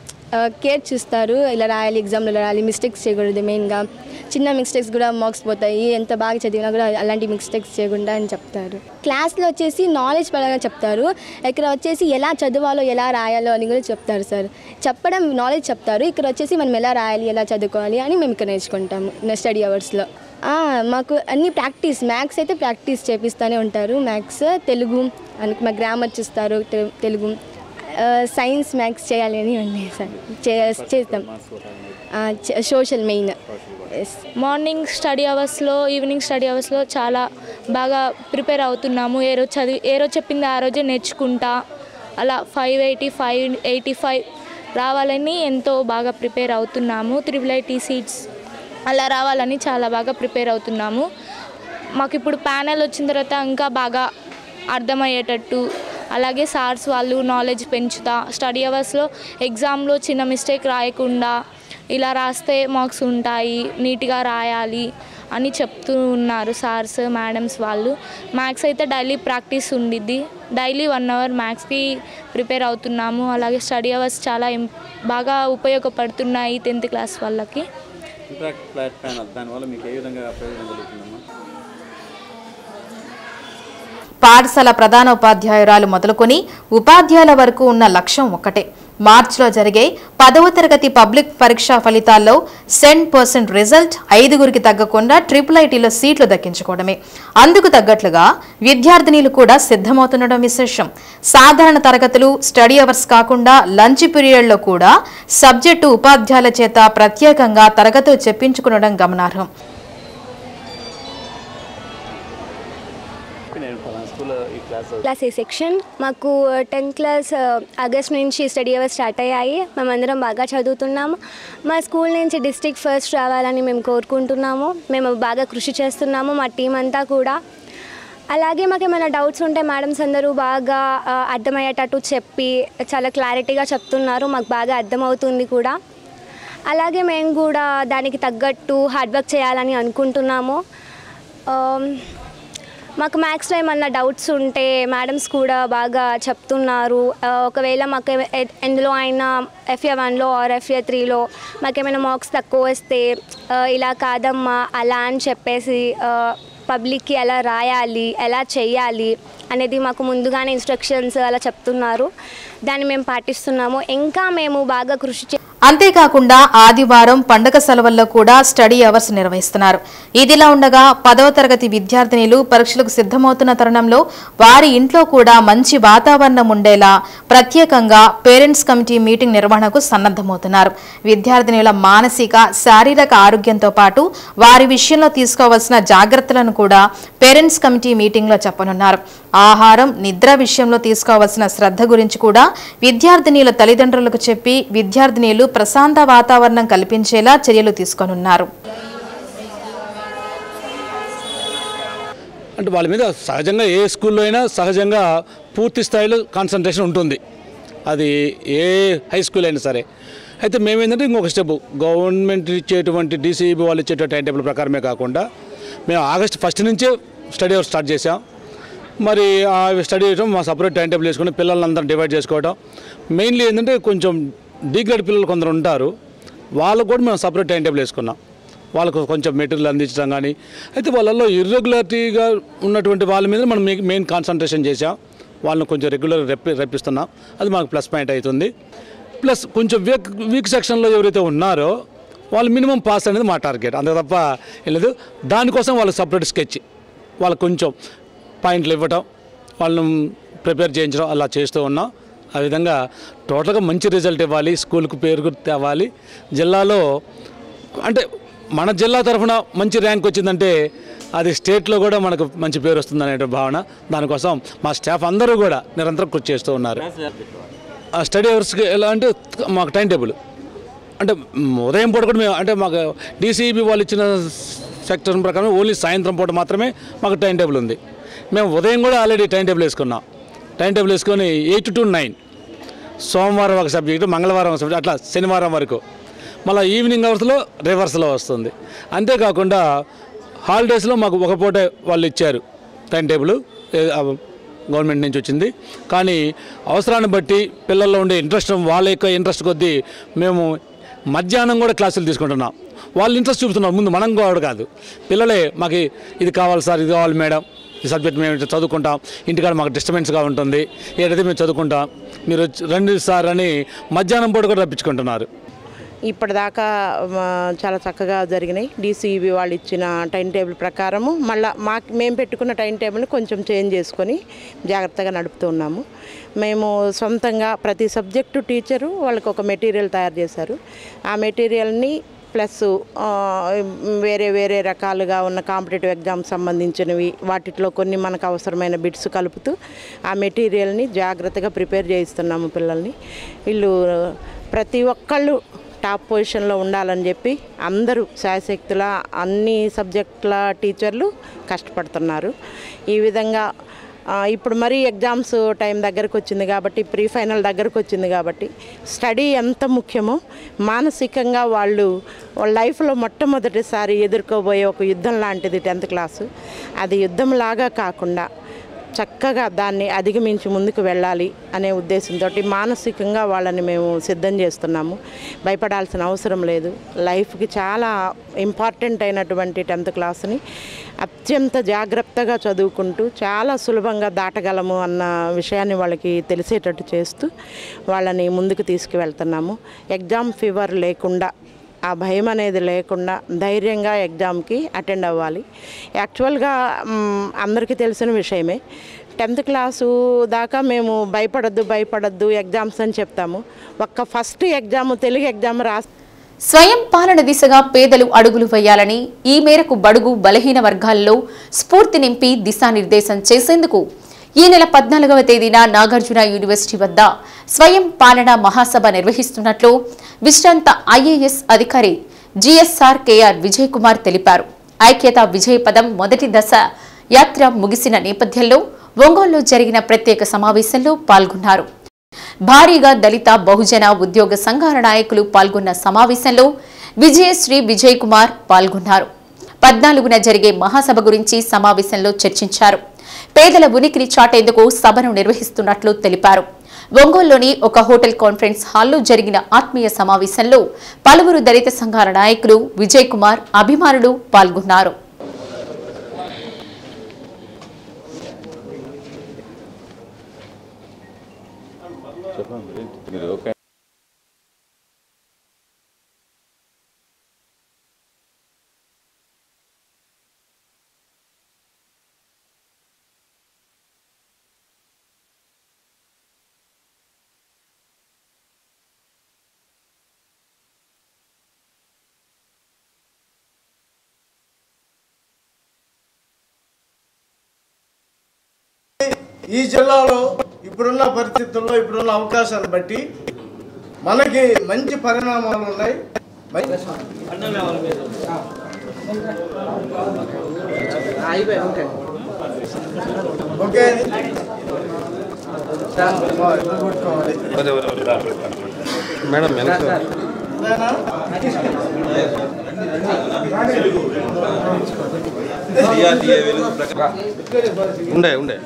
కేర్ చూస్తారు ఇలా రాయాలి ఎగ్జామ్లో ఇలా రాయాలి మిస్టేక్స్ చేయకూడదు మెయిన్గా చిన్న మిస్టేక్స్ కూడా మార్క్స్ పోతాయి ఎంత బాగా చదివినా కూడా అలాంటి మిస్టేక్స్ చేయకుండా అని చెప్తారు క్లాస్లో వచ్చేసి నాలెడ్జ్ పరంగా చెప్తారు ఇక్కడ వచ్చేసి ఎలా చదవాలో ఎలా రాయాలో అని కూడా చెప్తారు సార్ చెప్పడం నాలెడ్జ్ చెప్తారు ఇక్కడ వచ్చేసి మనం ఎలా రాయాలి ఎలా చదువుకోవాలి అని మేము ఇక్కడ నేర్చుకుంటాము స్టడీ అవర్స్లో ఆ, మాకు అన్ని ప్రాక్టీస్ మ్యాథ్స్ అయితే ప్రాక్టీస్ చేపిస్తూనే ఉంటారు మ్యాథ్స్ తెలుగు అన్- మా గ్రామర్ చూస్తారు తె- తెలుగు ఆ, సైన్స్ మ్యాథ్స్ చేయాలి అని ఉన్నాయి సార్ చే- చేస్తాం ఆ, చ- social main S morning study అవర్స్లో ఈవినింగ్ స్టడీ అవర్స్లో చాలా బాగా ప్రిపేర్ అవుతున్నాము ఏ రోజు చదివి ఏ రోజు చెప్పింది ఆ రోజే నేర్చుకుంటా అలా five eighty five eighty five రావాలని ఎంతో బాగా ప్రిపేర్ అవుతున్నాము త్రిబుల్ ఐటీ సీట్స్ అలా రావాలని చాలా బాగా ప్రిపేర్ అవుతున్నాము మాకు ఇప్పుడు ప్యానెల్ వచ్చిన తర్వాత ఇంకా బాగా అర్థమయ్యేటట్టు అలాగే సార్స్ వాళ్ళు నాలెడ్జ్ పెంచుతా స్టడీ అవర్స్లో ఎగ్జామ్లో చిన్న మిస్టేక్ రాయకుండా ఇలా రాస్తే మార్క్స్ ఉంటాయి నీట్గా రాయాలి అని చెప్తూ ఉన్నారు సార్స్ మేడమ్స్ వాళ్ళు మ్యాథ్స్ అయితే డైలీ ప్రాక్టీస్ ఉండిద్ది డైలీ వన్ అవర్ మ్యాథ్స్కి ప్రిపేర్ అవుతున్నాము అలాగే స్టడీ అవర్స్ చాలా ఇం- బాగా ఉపయోగపడుతున్నాయి టెన్త్ క్లాస్ వాళ్ళకి ఇంపాక్ట్ ఫ్లాట్ ప్యానల్ దానివల్ల మీకు ఏ విధంగా ప్రయోజనం కలుగుతుందమ్మా పాఠశాల ప్రధానోపాధ్యాయురాలు మొదలుకొని ఉపాధ్యాయుల వరకు ఉన్న లక్ష్యం ఒక్కటే మార్చిలో జరిగే పదవ తరగతి పబ్లిక్ పరీక్షా ఫలితాల్లో సెంట్ పర్సెంట్ రిజల్ట్ ఐదుగురికి తగ్గకుండా ట్రిపుల్ ఐటీలో సీట్లు దక్కించుకోవడమే అందుకు తగ్గట్లుగా విద్యార్థినీలు కూడా సిద్ధమవుతుండడం విశేషం సాధారణ తరగతులు స్టడీ అవర్స్ కాకుండా లంచ్ పీరియడ్లో కూడా సబ్జెక్టు ఉపాధ్యాయుల చేత ప్రత్యేకంగా తరగతులు చెప్పించుకునడం గమనార్హం చెప్పి నేను ఫలానా స్కూల్లో ఈ క్లాస్ క్లాస్ ఏ సెక్షన్ మాకు టెన్త్ క్లాస్ ఆగస్ట్ నుంచి స్టడీ అవర్స్ స్టార్ట్ అయ్యాయి మేమందరం బాగా చదువుతున్నాము మా స్కూల్ నుంచి డిస్ట్రిక్ట్ ఫస్ట్ రావాలని మేము కోరుకుంటున్నాము మేము బాగా కృషి చేస్తున్నాము మా టీం అంతా కూడా అలాగే మాకు ఏమైనా డౌట్స్ ఉంటే మేడమ్స్ అందరూ బాగా ఆ, అర్థమయ్యేటట్టు చెప్పి చాలా క్లారిటీగా చెప్తున్నారు మాకు బాగా అర్థమవుతుంది కూడా అలాగే మేము కూడా దానికి తగ్గట్టు హార్డ్ వర్క్ చేయాలని అనుకుంటున్నాము ఆమ్, మాకు మ్యాథ్స్లో ఏమన్నా డౌట్స్ ఉంటే మేడమ్స్ కూడా బాగా చెప్తున్నారు ఆ, ఒకవేళ మాకు ఏ- ఏ- ఎందులో అయినా ఎఫ్ఏ వన్లో ఆర్ ఎఫ్ఏ త్రీలో మాకేమైనా మార్క్స్ తక్కువ వస్తే ఆ, ఇలా కాదమ్మా అలా అని చెప్పేసి పబ్లిక్కి ఎలా రాయాలి ఎలా చేయాలి అనేది మాకు ముందుగానే ఇన్స్ట్రక్షన్స్ అలా చెప్తున్నారు దాన్ని మేము పాటిస్తున్నాము ఇంకా మేము బాగా కృషి చే అంతేకాకుండా ఆదివారం పండగ సెలవుల్లో కూడా స్టడీ అవర్స్ నిర్వహిస్తున్నారు ఇదిలా ఉండగా పదవ తరగతి విద్యార్థినిలు పరీక్షలకు సిద్ధమవుతున్న తరుణంలో వారి ఇంట్లో కూడా మంచి వాతావరణం ఉండేలా ప్రత్యేకంగా పేరెంట్స్ కమిటీ మీటింగ్ నిర్వహణకు సన్నద్దమవుతున్నారు విద్యార్థినుల మానసిక శారీరక ఆరోగ్యంతో పాటు వారి విషయంలో తీసుకోవాల్సిన జాగ్రత్తలను కూడా పేరెంట్స్ కమిటీ మీటింగ్లో చెప్పనున్నారు ఆహారం నిద్ర విషయంలో తీసుకోవాల్సిన శ్రద్ధ గురించి కూడా విద్యార్థినీల తల్లిదండ్రులకు చెప్పి విద్యార్థినీలు ప్రశాంత వాతావరణం కల్పించేలా చర్యలు తీసుకోనున్నారు అంటే వాళ్ళ మీద సహజంగా ఏ స్కూల్లో అయినా సహజంగా పూర్తి స్థాయిలో కాన్సన్ట్రేషన్ ఉంటుంది అది ఏ హై స్కూల్ అయినా సరే అయితే మేమేంటంటే ఇంకొక స్టెప్ గవర్నమెంట్ ఇచ్చేటువంటి డీసీబీ వాళ్ళు ఇచ్చేటువంటి టైం టేబుల్ ప్రకారమే కాకుండా మేము ఆగస్ట్ ఫస్ట్ నుంచే స్టడీ అవర్ స్టార్ట్ చేసాం మరి ఆ స్టడీ చేయడం మా సపరేట్ టైం టేబుల్ వేసుకుని పిల్లలందరం డివైడ్ చేసుకోవడం మెయిన్లీ ఏంటంటే కొంచెం డిగ్రేడ్ పిల్లలు కొందరు ఉంటారు వాళ్ళకు కూడా మేము సపరేట్ టైం టేబుల్ వేసుకున్నాం వాళ్ళకు కొంచెం మెటీరియల్ అందించడం కానీ అయితే వాళ్ళల్లో ఇర్రెగ్యులారిటీగా ఉన్నటువంటి వాళ్ళ మీద మనం మెయిన్ కాన్సన్ట్రేషన్ చేసాం వాళ్ళని కొంచెం రెగ్యులర్ రెప్పి రప్పిస్తున్నాం అది మాకు ప్లస్ పాయింట్ అవుతుంది ప్లస్ కొంచెం వీక్ వీక్ సెక్షన్లో ఎవరైతే ఉన్నారో వాళ్ళు మినిమం పాస్ అనేది మా టార్గెట్ అంతే తప్ప ఏం లేదు దానికోసం వాళ్ళకి సపరేట్ స్కెచ్ వాళ్ళకి కొంచెం పాయింట్లు ఇవ్వటం వాళ్ళని ప్రిపేర్ చేయించడం అలా చేస్తూ ఉన్నాం ఆ విధంగా టోటల్గా మంచి రిజల్ట్ ఇవ్వాలి స్కూల్కు పేరు కూడా తేవాలి జిల్లాలో అంటే మన జిల్లా తరఫున మంచి ర్యాంక్ వచ్చిందంటే అది స్టేట్లో కూడా మనకు మంచి పేరు వస్తుందనే భావన దానికోసం మా స్టాఫ్ అందరూ కూడా నిరంతరం కృషి చేస్తూ ఉన్నారు ఆ స్టడీ అవర్స్కి ఎలా అంటే మాకు టైం టేబుల్ అంటే మ్, ఉదయం పూట కూడా మేము అంటే మాకు డీసీబీ వాళ్ళు ఇచ్చిన సెక్టర్ ప్రకారం ఓన్లీ సాయంత్రం పూట మాత్రమే మాకు టైం టేబుల్ ఉంది మేము ఉదయం కూడా ఆల్రెడీ టైం టేబుల్ వేసుకున్నాం టైం టేబుల్ వేసుకొని ఎయిట్ టు నైన్ సోమవారం ఒక సబ్జెక్టు మంగళవారం ఒక సబ్జెక్ట్ అట్లా శనివారం వరకు మళ్ళీ ఈవినింగ్ అవర్స్లో రివర్స్లో వస్తుంది అంతేకాకుండా హాలిడేస్లో మాకు ఒక పూట వాళ్ళు ఇచ్చారు టైం టేబుల్ ఏ- ఆ గవర్నమెంట్ నుంచి వచ్చింది కానీ అవసరాన్ని బట్టి పిల్లల్లో ఉండే ఇంట్రెస్ట్ వాళ్ళ యొక్క ఇంట్రెస్ట్ కొద్దీ మేము మధ్యాహ్నం కూడా క్లాసులు తీసుకుంటున్నాం వాళ్ళు ఇంట్రెస్ట్ చూపుతున్నారు ముందు మనం కూడా కాదు పిల్లలే మాకు ఇది కావాలి సార్ ఇది కావాలి మేడం ఈ సబ్జెక్ట్ మేము ఇట్లా చదువుకుంటాం ఇంటికాడ మాకు డిస్టర్బెన్స్గా ఉంటుంది ఏదైతే మేము చదువుకుంటాం మీరు వచ్చి రండి సార్ అని మధ్యాహ్నం పూట కూడా రప్పించుకుంటున్నారు ఇప్పటిదాకా ఆ, చాలా చక్కగా జరిగినాయి డీసీబీ వాళ్ళు ఇచ్చిన టైం టేబుల్ ప్రకారము మళ్ళీ మాకు మేము పెట్టుకున్న టైం టేబుల్ని కొంచెం చేంజ్ చేసుకొని జాగ్రత్తగా నడుపుతూ ఉన్నాము మేము సొంతంగా ప్రతి సబ్జెక్టు టీచరు వాళ్ళకి ఒక మెటీరియల్ తయారు చేశారు ఆ మెటీరియల్ని ప్లస్ ఆ, వేరే వేరే రకాలుగా ఉన్న కాంపిటేటివ్ ఎగ్జామ్స్ సంబంధించినవి వాటిలో కొన్ని మనకు అవసరమైన బిట్స్ కలుపుతూ ఆ మెటీరియల్ని జాగ్రత్తగా ప్రిపేర్ చేయిస్తున్నాము పిల్లల్ని వీళ్ళు ప్రతి ఒక్కళ్ళు టాప్ పొజిషన్లో ఉండాలని చెప్పి అందరూ శాయశక్తుల అన్ని సబ్జెక్టుల టీచర్లు కష్టపడుతున్నారు ఈ విధంగా ఆ, ఇప్పుడు మరీ ఎగ్జామ్స్ టైం దగ్గరకు వచ్చింది కాబట్టి ప్రీ ఫైనల్ దగ్గరకు వచ్చింది కాబట్టి స్టడీ ఎంత ముఖ్యమో మానసికంగా వాళ్ళు వాళ్ళ లైఫ్లో మొట్టమొదటిసారి ఎదుర్కోబోయే ఒక యుద్ధం లాంటిది టెన్త్ క్లాసు అది యుద్ధంలాగా కాకుండా చక్కగా దాన్ని అధిగమించి ముందుకు వెళ్ళాలి అనే ఉద్దేశంతో మానసికంగా వాళ్ళని మేము సిద్ధం చేస్తున్నాము భయపడాల్సిన అవసరం లేదు లైఫ్కి చాలా ఇంపార్టెంట్ అయినటువంటి టెన్త్ క్లాస్ని అత్యంత జాగ్రత్తగా చదువుకుంటూ చాలా సులభంగా దాటగలము అన్న విషయాన్ని వాళ్ళకి తెలిసేటట్టు చేస్తూ వాళ్ళని ముందుకు తీసుకువెళ్తున్నాము ఎగ్జామ్ ఫీవర్ లేకుండా ఆ భయం అనేది లేకుండా ధైర్యంగా ఎగ్జామ్కి అటెండ్ అవ్వాలి యాక్చువల్గా మ్, అందరికీ తెలిసిన విషయమే టెన్త్ క్లాసు దాకా మేము భయపడద్దు భయపడద్దు ఎగ్జామ్స్ అని చెప్తాము ఒక్క ఫస్ట్ ఎగ్జామ్ తెలుగు ఎగ్జామ్ రాస్ స్వయం పాలన దిశగా పేదలు అడుగులు వేయాలని ఈ మేరకు బడుగు బలహీన వర్గాల్లో స్ఫూర్తి నింపి దిశానిర్దేశం చేసేందుకు ఈ నెల పద్నాలుగవ తేదీన నాగార్జున యూనివర్సిటీ వద్ద స్వయం పాలన మహాసభ నిర్వహిస్తున్నట్లు విశ్రాంత ఐఏఎస్ అధికారి జిఎస్ఆర్ కేఆర్ విజయ్ కుమార్ తెలిపారు ఐక్యత విజయ పదం మొదటి దశ యాత్ర ముగిసిన నేపథ్యంలో ఒంగోలులో జరిగిన ప్రత్యేక సమావేశంలో పాల్గొన్నారు భారీగా దళిత బహుజన ఉద్యోగ సంఘాల నాయకులు పాల్గొన్న సమావేశంలో విజయశ్రీ విజయ్ కుమార్ పాల్గొన్నారు పద్నాలుగున జరిగే మహాసభ గురించి సమావేశంలో చర్చించారు పేదల ఉనికిని చాటేందుకు సభను నిర్వహిస్తున్నట్లు తెలిపారు ఒంగోలులోని ఒక హోటల్ కాన్ఫరెన్స్ హాల్లో జరిగిన ఆత్మీయ సమావేశంలో పలువురు దళిత సంఘాల నాయకులు విజయ్ కుమార్ అభిమానులు పాల్గొన్నారు చెప్పండి మీరు ఓకే ఈ జిల్లాలో ఇప్పుడున్న పరిస్థితుల్లో ఇప్పుడున్న అవకాశాన్ని బట్టి మనకి మంచి పరిణామాలు ఉన్నాయి ఓకే మేడం వెనక్కి రా. డిఆర్డిఏ వెలుగు ప్రకారం ఉండే ఉండే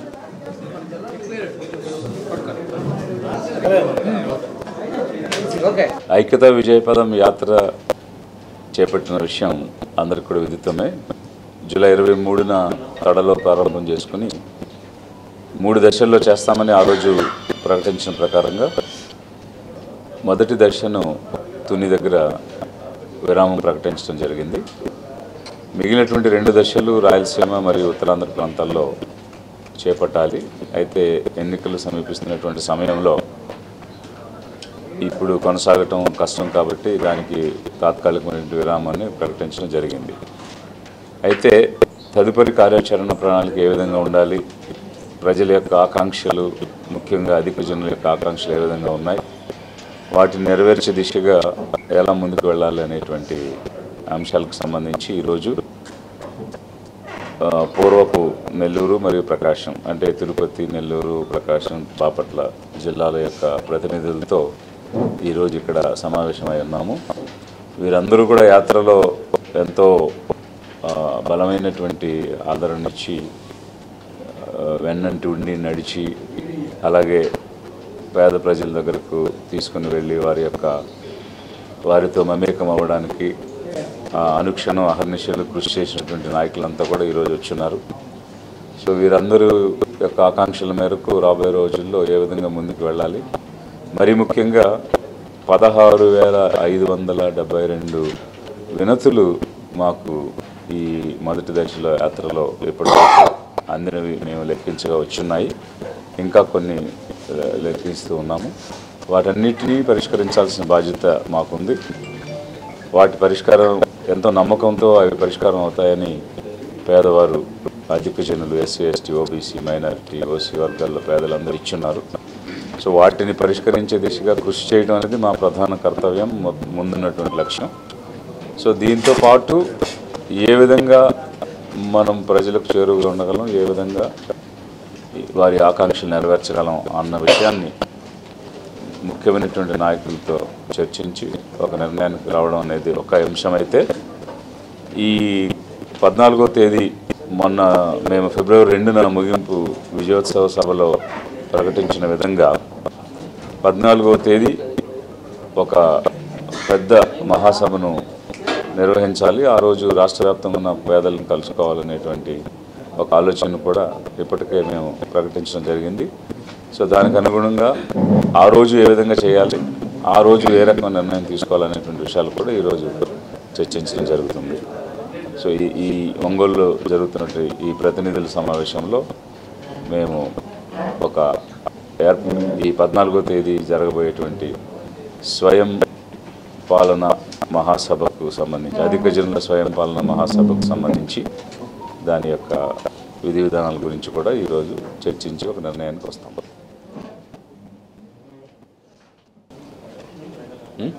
ఐక్యతా విజయపదం యాత్ర చేపట్టిన విషయం అందరికి కూడా విదితమే జూలై ఇరవై మూడున తడలో ప్రారంభం చేసుకుని మూడు దశల్లో చేస్తామని ఆ రోజు ప్రకటించిన ప్రకారంగా మొదటి దశను తుని దగ్గర విరామం ప్రకటించడం జరిగింది మిగిలినటువంటి రెండు దశలు రాయలసీమ మరియు ఉత్తరాంధ్ర ప్రాంతాల్లో చేపట్టాలి అయితే ఎన్నికలు సమీపిస్తున్నటువంటి సమయంలో ఇప్పుడు కొనసాగటం కష్టం కాబట్టి దానికి తాత్కాలికమైన విరామాన్ని ప్రకటించడం జరిగింది అయితే తదుపరి కార్యాచరణ ప్రణాళిక ఏ విధంగా ఉండాలి ప్రజల యొక్క ఆకాంక్షలు ముఖ్యంగా అధిక జనుల యొక్క ఆకాంక్షలు ఏ విధంగా ఉన్నాయి వాటిని నెరవేర్చే దిశగా ఎలా ముందుకు వెళ్ళాలి అనేటువంటి అంశాలకు సంబంధించి ఈరోజు ఆ, పూర్వపు నెల్లూరు మరియు ప్రకాశం అంటే తిరుపతి నెల్లూరు ప్రకాశం బాపట్ల జిల్లాల యొక్క ప్రతినిధులతో ఈరోజు ఇక్కడ సమావేశమై ఉన్నాము వీరందరూ కూడా యాత్రలో ఎంతో ఆ, బలమైనటువంటి ఆదరణ ఇచ్చి ఆ, వెన్నంటి ఉండి నడిచి అలాగే పేద ప్రజల దగ్గరకు తీసుకుని వెళ్ళి వారి యొక్క వారితో మమేకం అవ్వడానికి ఆ, అనుక్షణం అహర్నిశలు కృషి చేసినటువంటి నాయకులంతా కూడా ఈరోజు వచ్చున్నారు సో వీరందరూ యొక్క ఆకాంక్షల మేరకు రాబోయే రోజుల్లో ఏ విధంగా ముందుకు వెళ్ళాలి మరి ముఖ్యంగా పదహారు వేల ఐదు వందల డెబ్బై రెండు వినతులు మాకు ఈ మొదటి దశలో యాత్రలో ఇప్పటివరకు అందినవి మేము లెక్కించగా వచ్చున్నాయి ఇంకా కొన్ని ఆ, లెక్కిస్తూ ఉన్నాము వాటన్నిటినీ పరిష్కరించాల్సిన బాధ్యత మాకుంది వాటి పరిష్కారం ఎంతో నమ్మకంతో అవి పరిష్కారం అవుతాయని పేదవారు అధిక జనులు SC ST OBC minority OC వర్గాల్లో పేదలందరూ ఇచ్చున్నారు సో వాటిని పరిష్కరించే దిశగా కృషి చేయడం అనేది మా ప్రధాన కర్తవ్యం ము- ముందున్నటువంటి లక్ష్యం సో దీంతో పాటు ఏ విధంగా మనం ప్రజలకు చేరువగా ఉండగలం ఏ విధంగా వారి ఆకాంక్షలు నెరవేర్చగలం అన్న విషయాన్ని ముఖ్యమైనటువంటి నాయకులతో చర్చించి ఒక నిర్ణయానికి రావడం అనేది ఒక అంశం అయితే ఈ పద్నాలుగో తేదీ మొన్న మేము ఫిబ్రవరి రెండున ముగింపు విజయోత్సవ సభలో ప్రకటించిన విధంగా పద్నాలుగో తేదీ ఒక పెద్ద మహాసభను నిర్వహించాలి ఆ రోజు రాష్ట్ర వ్యాప్తంగా ఉన్న పేదలను కలుసుకోవాలనేటువంటి ఒక ఆలోచన కూడా ఇప్పటికే మేము ప్రకటించడం జరిగింది సో దానికి అనుగుణంగా ఆ రోజు ఏ విధంగా చేయాలి ఆ రోజు ఏ రకమైన నిర్ణయం తీసుకోవాలనేటువంటి విషయాలు కూడా ఈరోజు చర్చించడం జరుగుతుంది సో ఈ ఈ ఒంగోలులో జరుగుతున్నటువంటి ఈ ప్రతినిధుల సమావేశంలో మేము ఒక ఏర్ ఈ పద్నాలుగో తేదీ జరగబోయేటువంటి స్వయం పాలన మహాసభకు సంబంధించి అధిక జనుల స్వయం పాలన మహాసభకు సంబంధించి దాని యొక్క విధి విధానాల గురించి కూడా ఈరోజు చర్చించి ఒక నిర్ణయానికి వస్తాం ఉం?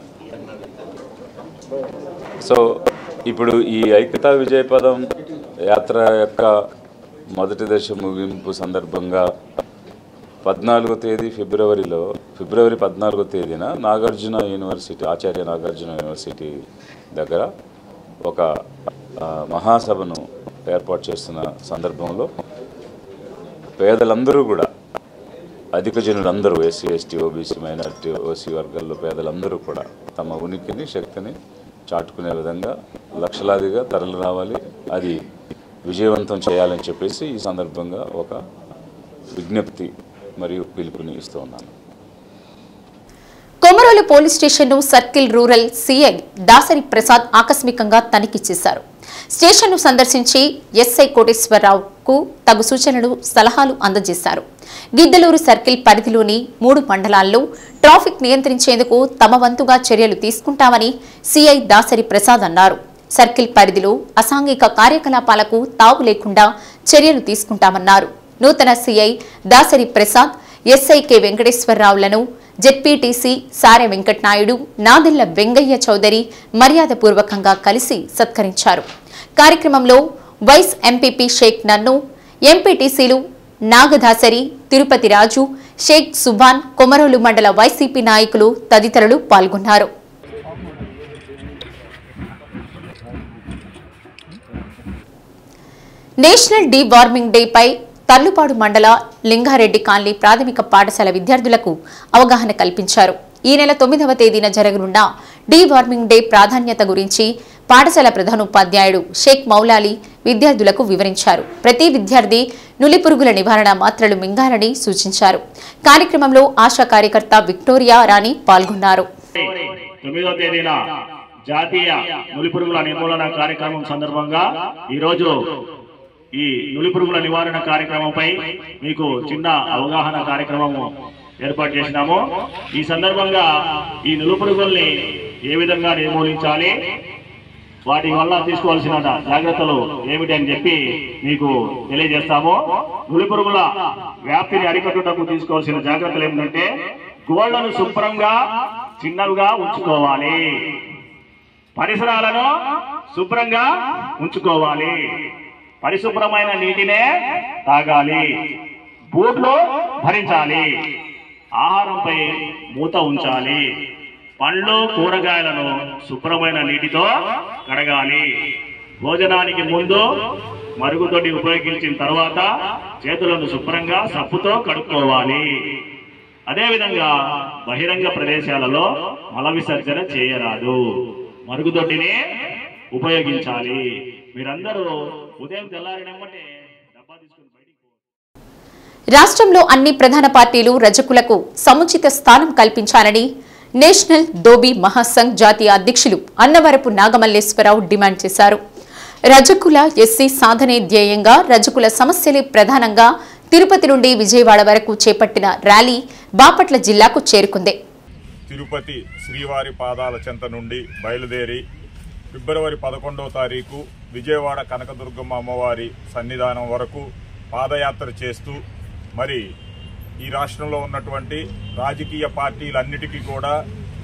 సో ఇప్పుడు ఈ ఐక్యతా విజయపదం యాత్ర యొక్క మొదటి దశ ముగింపు సందర్భంగా పద్నాలుగో తేదీ ఫిబ్రవరిలో ఫిబ్రవరి పద్నాలుగో తేదీన నాగార్జున యూనివర్సిటీ ఆచార్య నాగార్జున యూనివర్సిటీ దగ్గర ఒక ఆ, మహాసభను ఏర్పాటు చేస్తున్న సందర్భంలో పేదలందరూ కూడా అధిక జనులందరూ SC ST OBC minority OC వర్గాల్లో పేదలందరూ కూడా తమ ఉనికిని శక్తిని చాటుకునే విధంగా లక్షలాదిగా తరలి రావాలి అది విజయవంతం చేయాలని చెప్పేసి ఈ సందర్భంగా ఒక విజ్ఞప్తి మరియు పిలుపుని ఇస్తూ ఉన్నాను కొమరోలు పోలీస్ స్టేషన్ను circle rural CI Dasari Prasad ఆకస్మికంగా తనిఖీ చేశారు స్టేషన్ను సందర్శించి ఎస్ఐ కోటేశ్వరరావుకు తగు సూచనలు సలహాలు అందజేశారు గిద్దలూరు సర్కిల్ పరిధిలోని మూడు మండలాల్లో ట్రాఫిక్ నియంత్రించేందుకు తమ వంతుగా చర్యలు తీసుకుంటామని సిఐ దాసరి ప్రసాద్ అన్నారు సర్కిల్ పరిధిలో అసాంఘిక కార్యకలాపాలకు తావు లేకుండా చర్యలు తీసుకుంటామన్నారు నూతన CI Dasari Prasad SI K వెంకటేశ్వరరావులను జెడ్పీటీసీ సారె వెంకటనాయుడు నాదెళ్ల వెంగయ్య చౌదరి మర్యాదపూర్వకంగా కలిసి సత్కరించారు కార్యక్రమంలో వైస్ ఎంపీపీ షేక్ నన్ను ఎంపీటీసీలు నాగదాసరి తిరుపతి రాజు షేక్ సుభాన్ కొమరోలు మండల వైసీపీ నాయకులు తదితరులు పాల్గొన్నారు నేషనల్ డీ వార్మింగ్ డే పై తర్లుపాడు మండల లింగారెడ్డి కాలనీ ప్రాథమిక పాఠశాల విద్యార్థులకు అవగాహన కల్పించారు ఈ నెల తొమ్మిదవ తేదీన జరగనున్న డీ వార్మింగ్ డే ప్రాధాన్యత గురించి పాఠశాల ప్రధానోపాధ్యాయుడు షేక్ మౌలాలి విద్యార్థులకు వివరించారు ప్రతి విద్యార్థి నులిపురుగుల నివారణ మాత్రలు మింగాలని సూచించారు కార్యక్రమంలో ఆశా కార్యకర్త విక్టోరియా రాణి పాల్గొన్నారు తొమ్మిదో తేదీన జాతీయ నులిపురుగుల నిర్మూలన కార్యక్రమం సందర్భంగా ఈరోజు ఈ నులిపురుగుల నివారణ కార్యక్రమంపై మీకు చిన్న అవగాహన కార్యక్రమం ఏర్పాటు చేసినాము ఈ సందర్భంగా ఈ నులిపురుగుల్ని ఏ విధంగా నిర్మూలించాలి వాటి వల్ల తీసుకోవాల్సిన జాగ్రత్తలు ఏమిటి అని చెప్పి మీకు తెలియజేస్తాము నులిపురుగుల వ్యాప్తిని అరికట్టుటకు తీసుకోవాల్సిన జాగ్రత్తలు ఏమిటంటే గోళ్లను శుభ్రంగా చిన్నవిగా ఉంచుకోవాలి పరిసరాలను శుభ్రంగా ఉంచుకోవాలి పరిశుభ్రమైన నీటినే తాగాలి బూట్లు ధరించాలి ఆహారంపై మూత ఉంచాలి పండ్లు కూరగాయలను శుభ్రమైన నీటితో కడగాలి భోజనానికి ముందు మరుగుదొడ్డి ఉపయోగించిన తర్వాత చేతులను శుభ్రంగా సబ్బుతో కడుక్కోవాలి అదేవిధంగా బహిరంగ ప్రదేశాలలో మల విసర్జన చేయరాదు మరుగుదొడ్డిని ఉపయోగించాలి మీరందరూ ఉదయం తెల్లారినమ్మటే డబ్బా తీసుకుని బయటికి రాష్ట్రంలో అన్ని ప్రధాన పార్టీలు రజకులకు సముచిత స్థానం కల్పించాలని నేషనల్ దోబీ మహాసంఘ్ జాతీయ అధ్యక్షులు అన్నవరపు నాగమల్లేశ్వరరావు డిమాండ్ చేశారు రజకుల ఎస్సీ సాధనే ధ్యేయంగా రజకుల సమస్యలే ప్రధానంగా తిరుపతి నుండి విజయవాడ వరకు చేపట్టిన ర్యాలీ బాపట్ల జిల్లాకు చేరుకుంది తిరుపతి శ్రీవారి పాదాల చెంత నుండి బయలుదేరి ఫిబ్రవరి పదకొండవ తారీఖు విజయవాడ కనకదుర్గమ్మ అమ్మవారి సన్నిధానం వరకు పాదయాత్ర చేస్తూ మరి ఈ రాష్ట్రంలో ఉన్నటువంటి రాజకీయ పార్టీలన్నిటికీ కూడా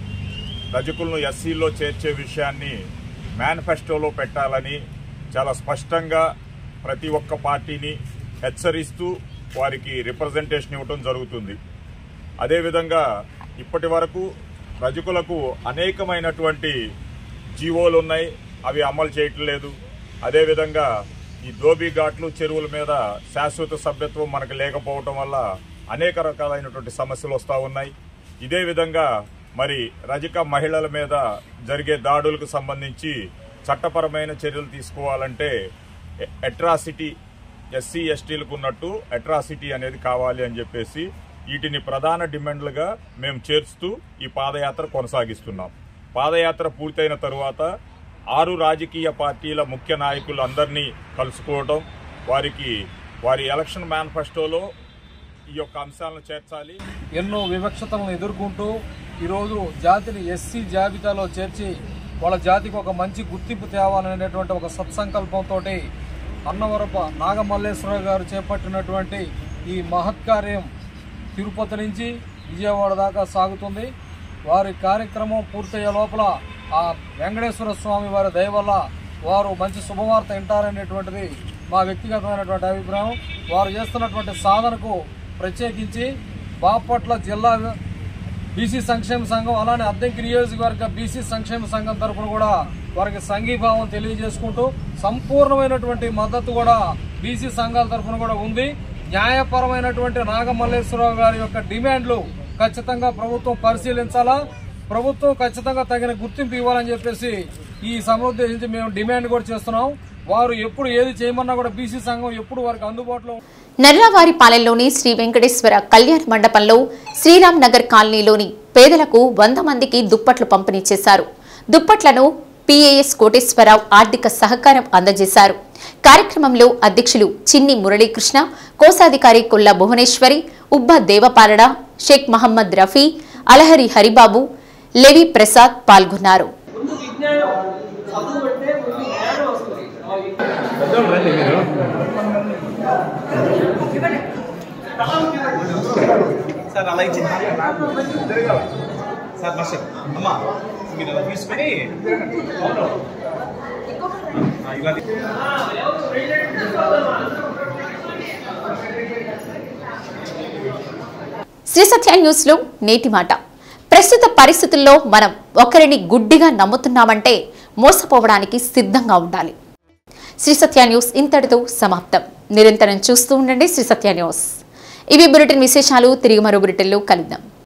రజకులను ఎస్సీల్లో చేర్చే విషయాన్ని మేనిఫెస్టోలో పెట్టాలని చాలా స్పష్టంగా ప్రతి ఒక్క పార్టీని హెచ్చరిస్తూ వారికి రిప్రజెంటేషన్ ఇవ్వటం జరుగుతుంది అదేవిధంగా ఇప్పటి వరకు రజకులకు అనేకమైనటువంటి జీవోలు ఉన్నాయి అవి అమలు చేయటం లేదు అదేవిధంగా ఈ దోబీ ఘాట్లు చెరువుల మీద శాశ్వత సభ్యత్వం మనకు లేకపోవటం వల్ల అనేక రకాలైనటువంటి సమస్యలు వస్తూ ఉన్నాయి ఇదే విధంగా మరి రజక మహిళల మీద జరిగే దాడులకు సంబంధించి చట్టపరమైన చర్యలు తీసుకోవాలంటే అట్రాసిటీ ఎస్సీ ఎస్టీలకు ఉన్నట్టు అట్రాసిటీ అనేది కావాలి అని చెప్పేసి వీటిని ప్రధాన డిమాండ్లుగా మేము చేర్చుతూ ఈ పాదయాత్ర కొనసాగిస్తున్నాం పాదయాత్ర పూర్తయిన తరువాత ఆరు రాజకీయ పార్టీల ముఖ్య నాయకులందరినీ కలుసుకోవడం వారికి వారి ఎలక్షన్ మేనిఫెస్టోలో ఈ యొక్క అంశాలను చేర్చాలి ఎన్నో వివక్షతలను ఎదుర్కొంటూ ఈరోజు జాతిని ఎస్సీ జాబితాలో చేర్చి వాళ్ళ జాతికి ఒక మంచి గుర్తింపు తేవాలనేటువంటి ఒక సత్సంకల్పంతో అన్నవరప నాగమల్లేశ్వరరావు గారు చేపట్టినటువంటి ఈ మహత్కార్యం తిరుపతి నుంచి విజయవాడ దాకా సాగుతుంది వారి కార్యక్రమం పూర్తయ్యే లోపల ఆ వెంకటేశ్వర స్వామి వారి దయ వల్ల వారు మంచి శుభవార్త వింటారనేటువంటిది మా వ్యక్తిగతమైనటువంటి అభిప్రాయం వారు చేస్తున్నటువంటి సాధనకు ప్రత్యేకించి బాపట్ల జిల్లా బీసీ సంక్షేమ సంఘం అలానే అద్దెంకి నియోజకవర్గ బీసీ సంక్షేమ సంఘం తరపున కూడా వారికి సంఘీభావం తెలియజేసుకుంటూ సంపూర్ణమైనటువంటి మద్దతు కూడా బీసీ సంఘాల తరపున కూడా ఉంది న్యాయపరమైనటువంటి నాగమల్లేశ్వరరావు గారి యొక్క డిమాండ్లు ఖచ్చితంగా ప్రభుత్వం పరిశీలించాలా ప్రభుత్వం ఖచ్చితంగా తగిన గుర్తింపు ఇవ్వాలని చెప్పేసి ఈ సముద్దేశించి మేము డిమాండ్ కూడా చేస్తున్నాం వారు ఎప్పుడు ఏది చేయమన్నా కూడా బీసీ సంఘం ఎప్పుడు వారికి అందుబాటులో నర్రావారిపాలెంలోని శ్రీ వెంకటేశ్వర కళ్యాణ మండపంలో శ్రీరామ్ నగర్ కాలనీలోని పేదలకు వంద మందికి దుప్పట్లు పంపిణీ చేశారు దుప్పట్లను పీఏఎస్ కోటేశ్వరరావు ఆర్థిక సహకారం అందజేశారు కార్యక్రమంలో అధ్యక్షులు చిన్ని మురళీకృష్ణ కోశాధికారి కొల్ల భువనేశ్వరి ఉబ్బ దేవపాలడ షేక్ మహమ్మద్ రఫీ అలహరి హరిబాబు లెవి ప్రసాద్ పాల్గొన్నారు సార్ అలా ఇచ్చింది సార్ మాస్టర్ అమ్మా మీరు అలా తీసుకొని ఆ, ఇలా తీ- శ్రీ సత్య న్యూస్ లో నేటి మాట ప్రస్తుత పరిస్థితుల్లో మనం ఒకరిని గుడ్డిగా నమ్ముతున్నామంటే మోసపోవడానికి సిద్ధంగా ఉండాలి శ్రీ సత్య న్యూస్ ఇంతటితో సమాప్తం నిరంతరం చూస్తూ ఉండండి శ్రీ సత్య న్యూస్ ఇవి బులెటిన్ విశేషాలు తిరిగి మరో బులెటిన్లో కలుద్దాం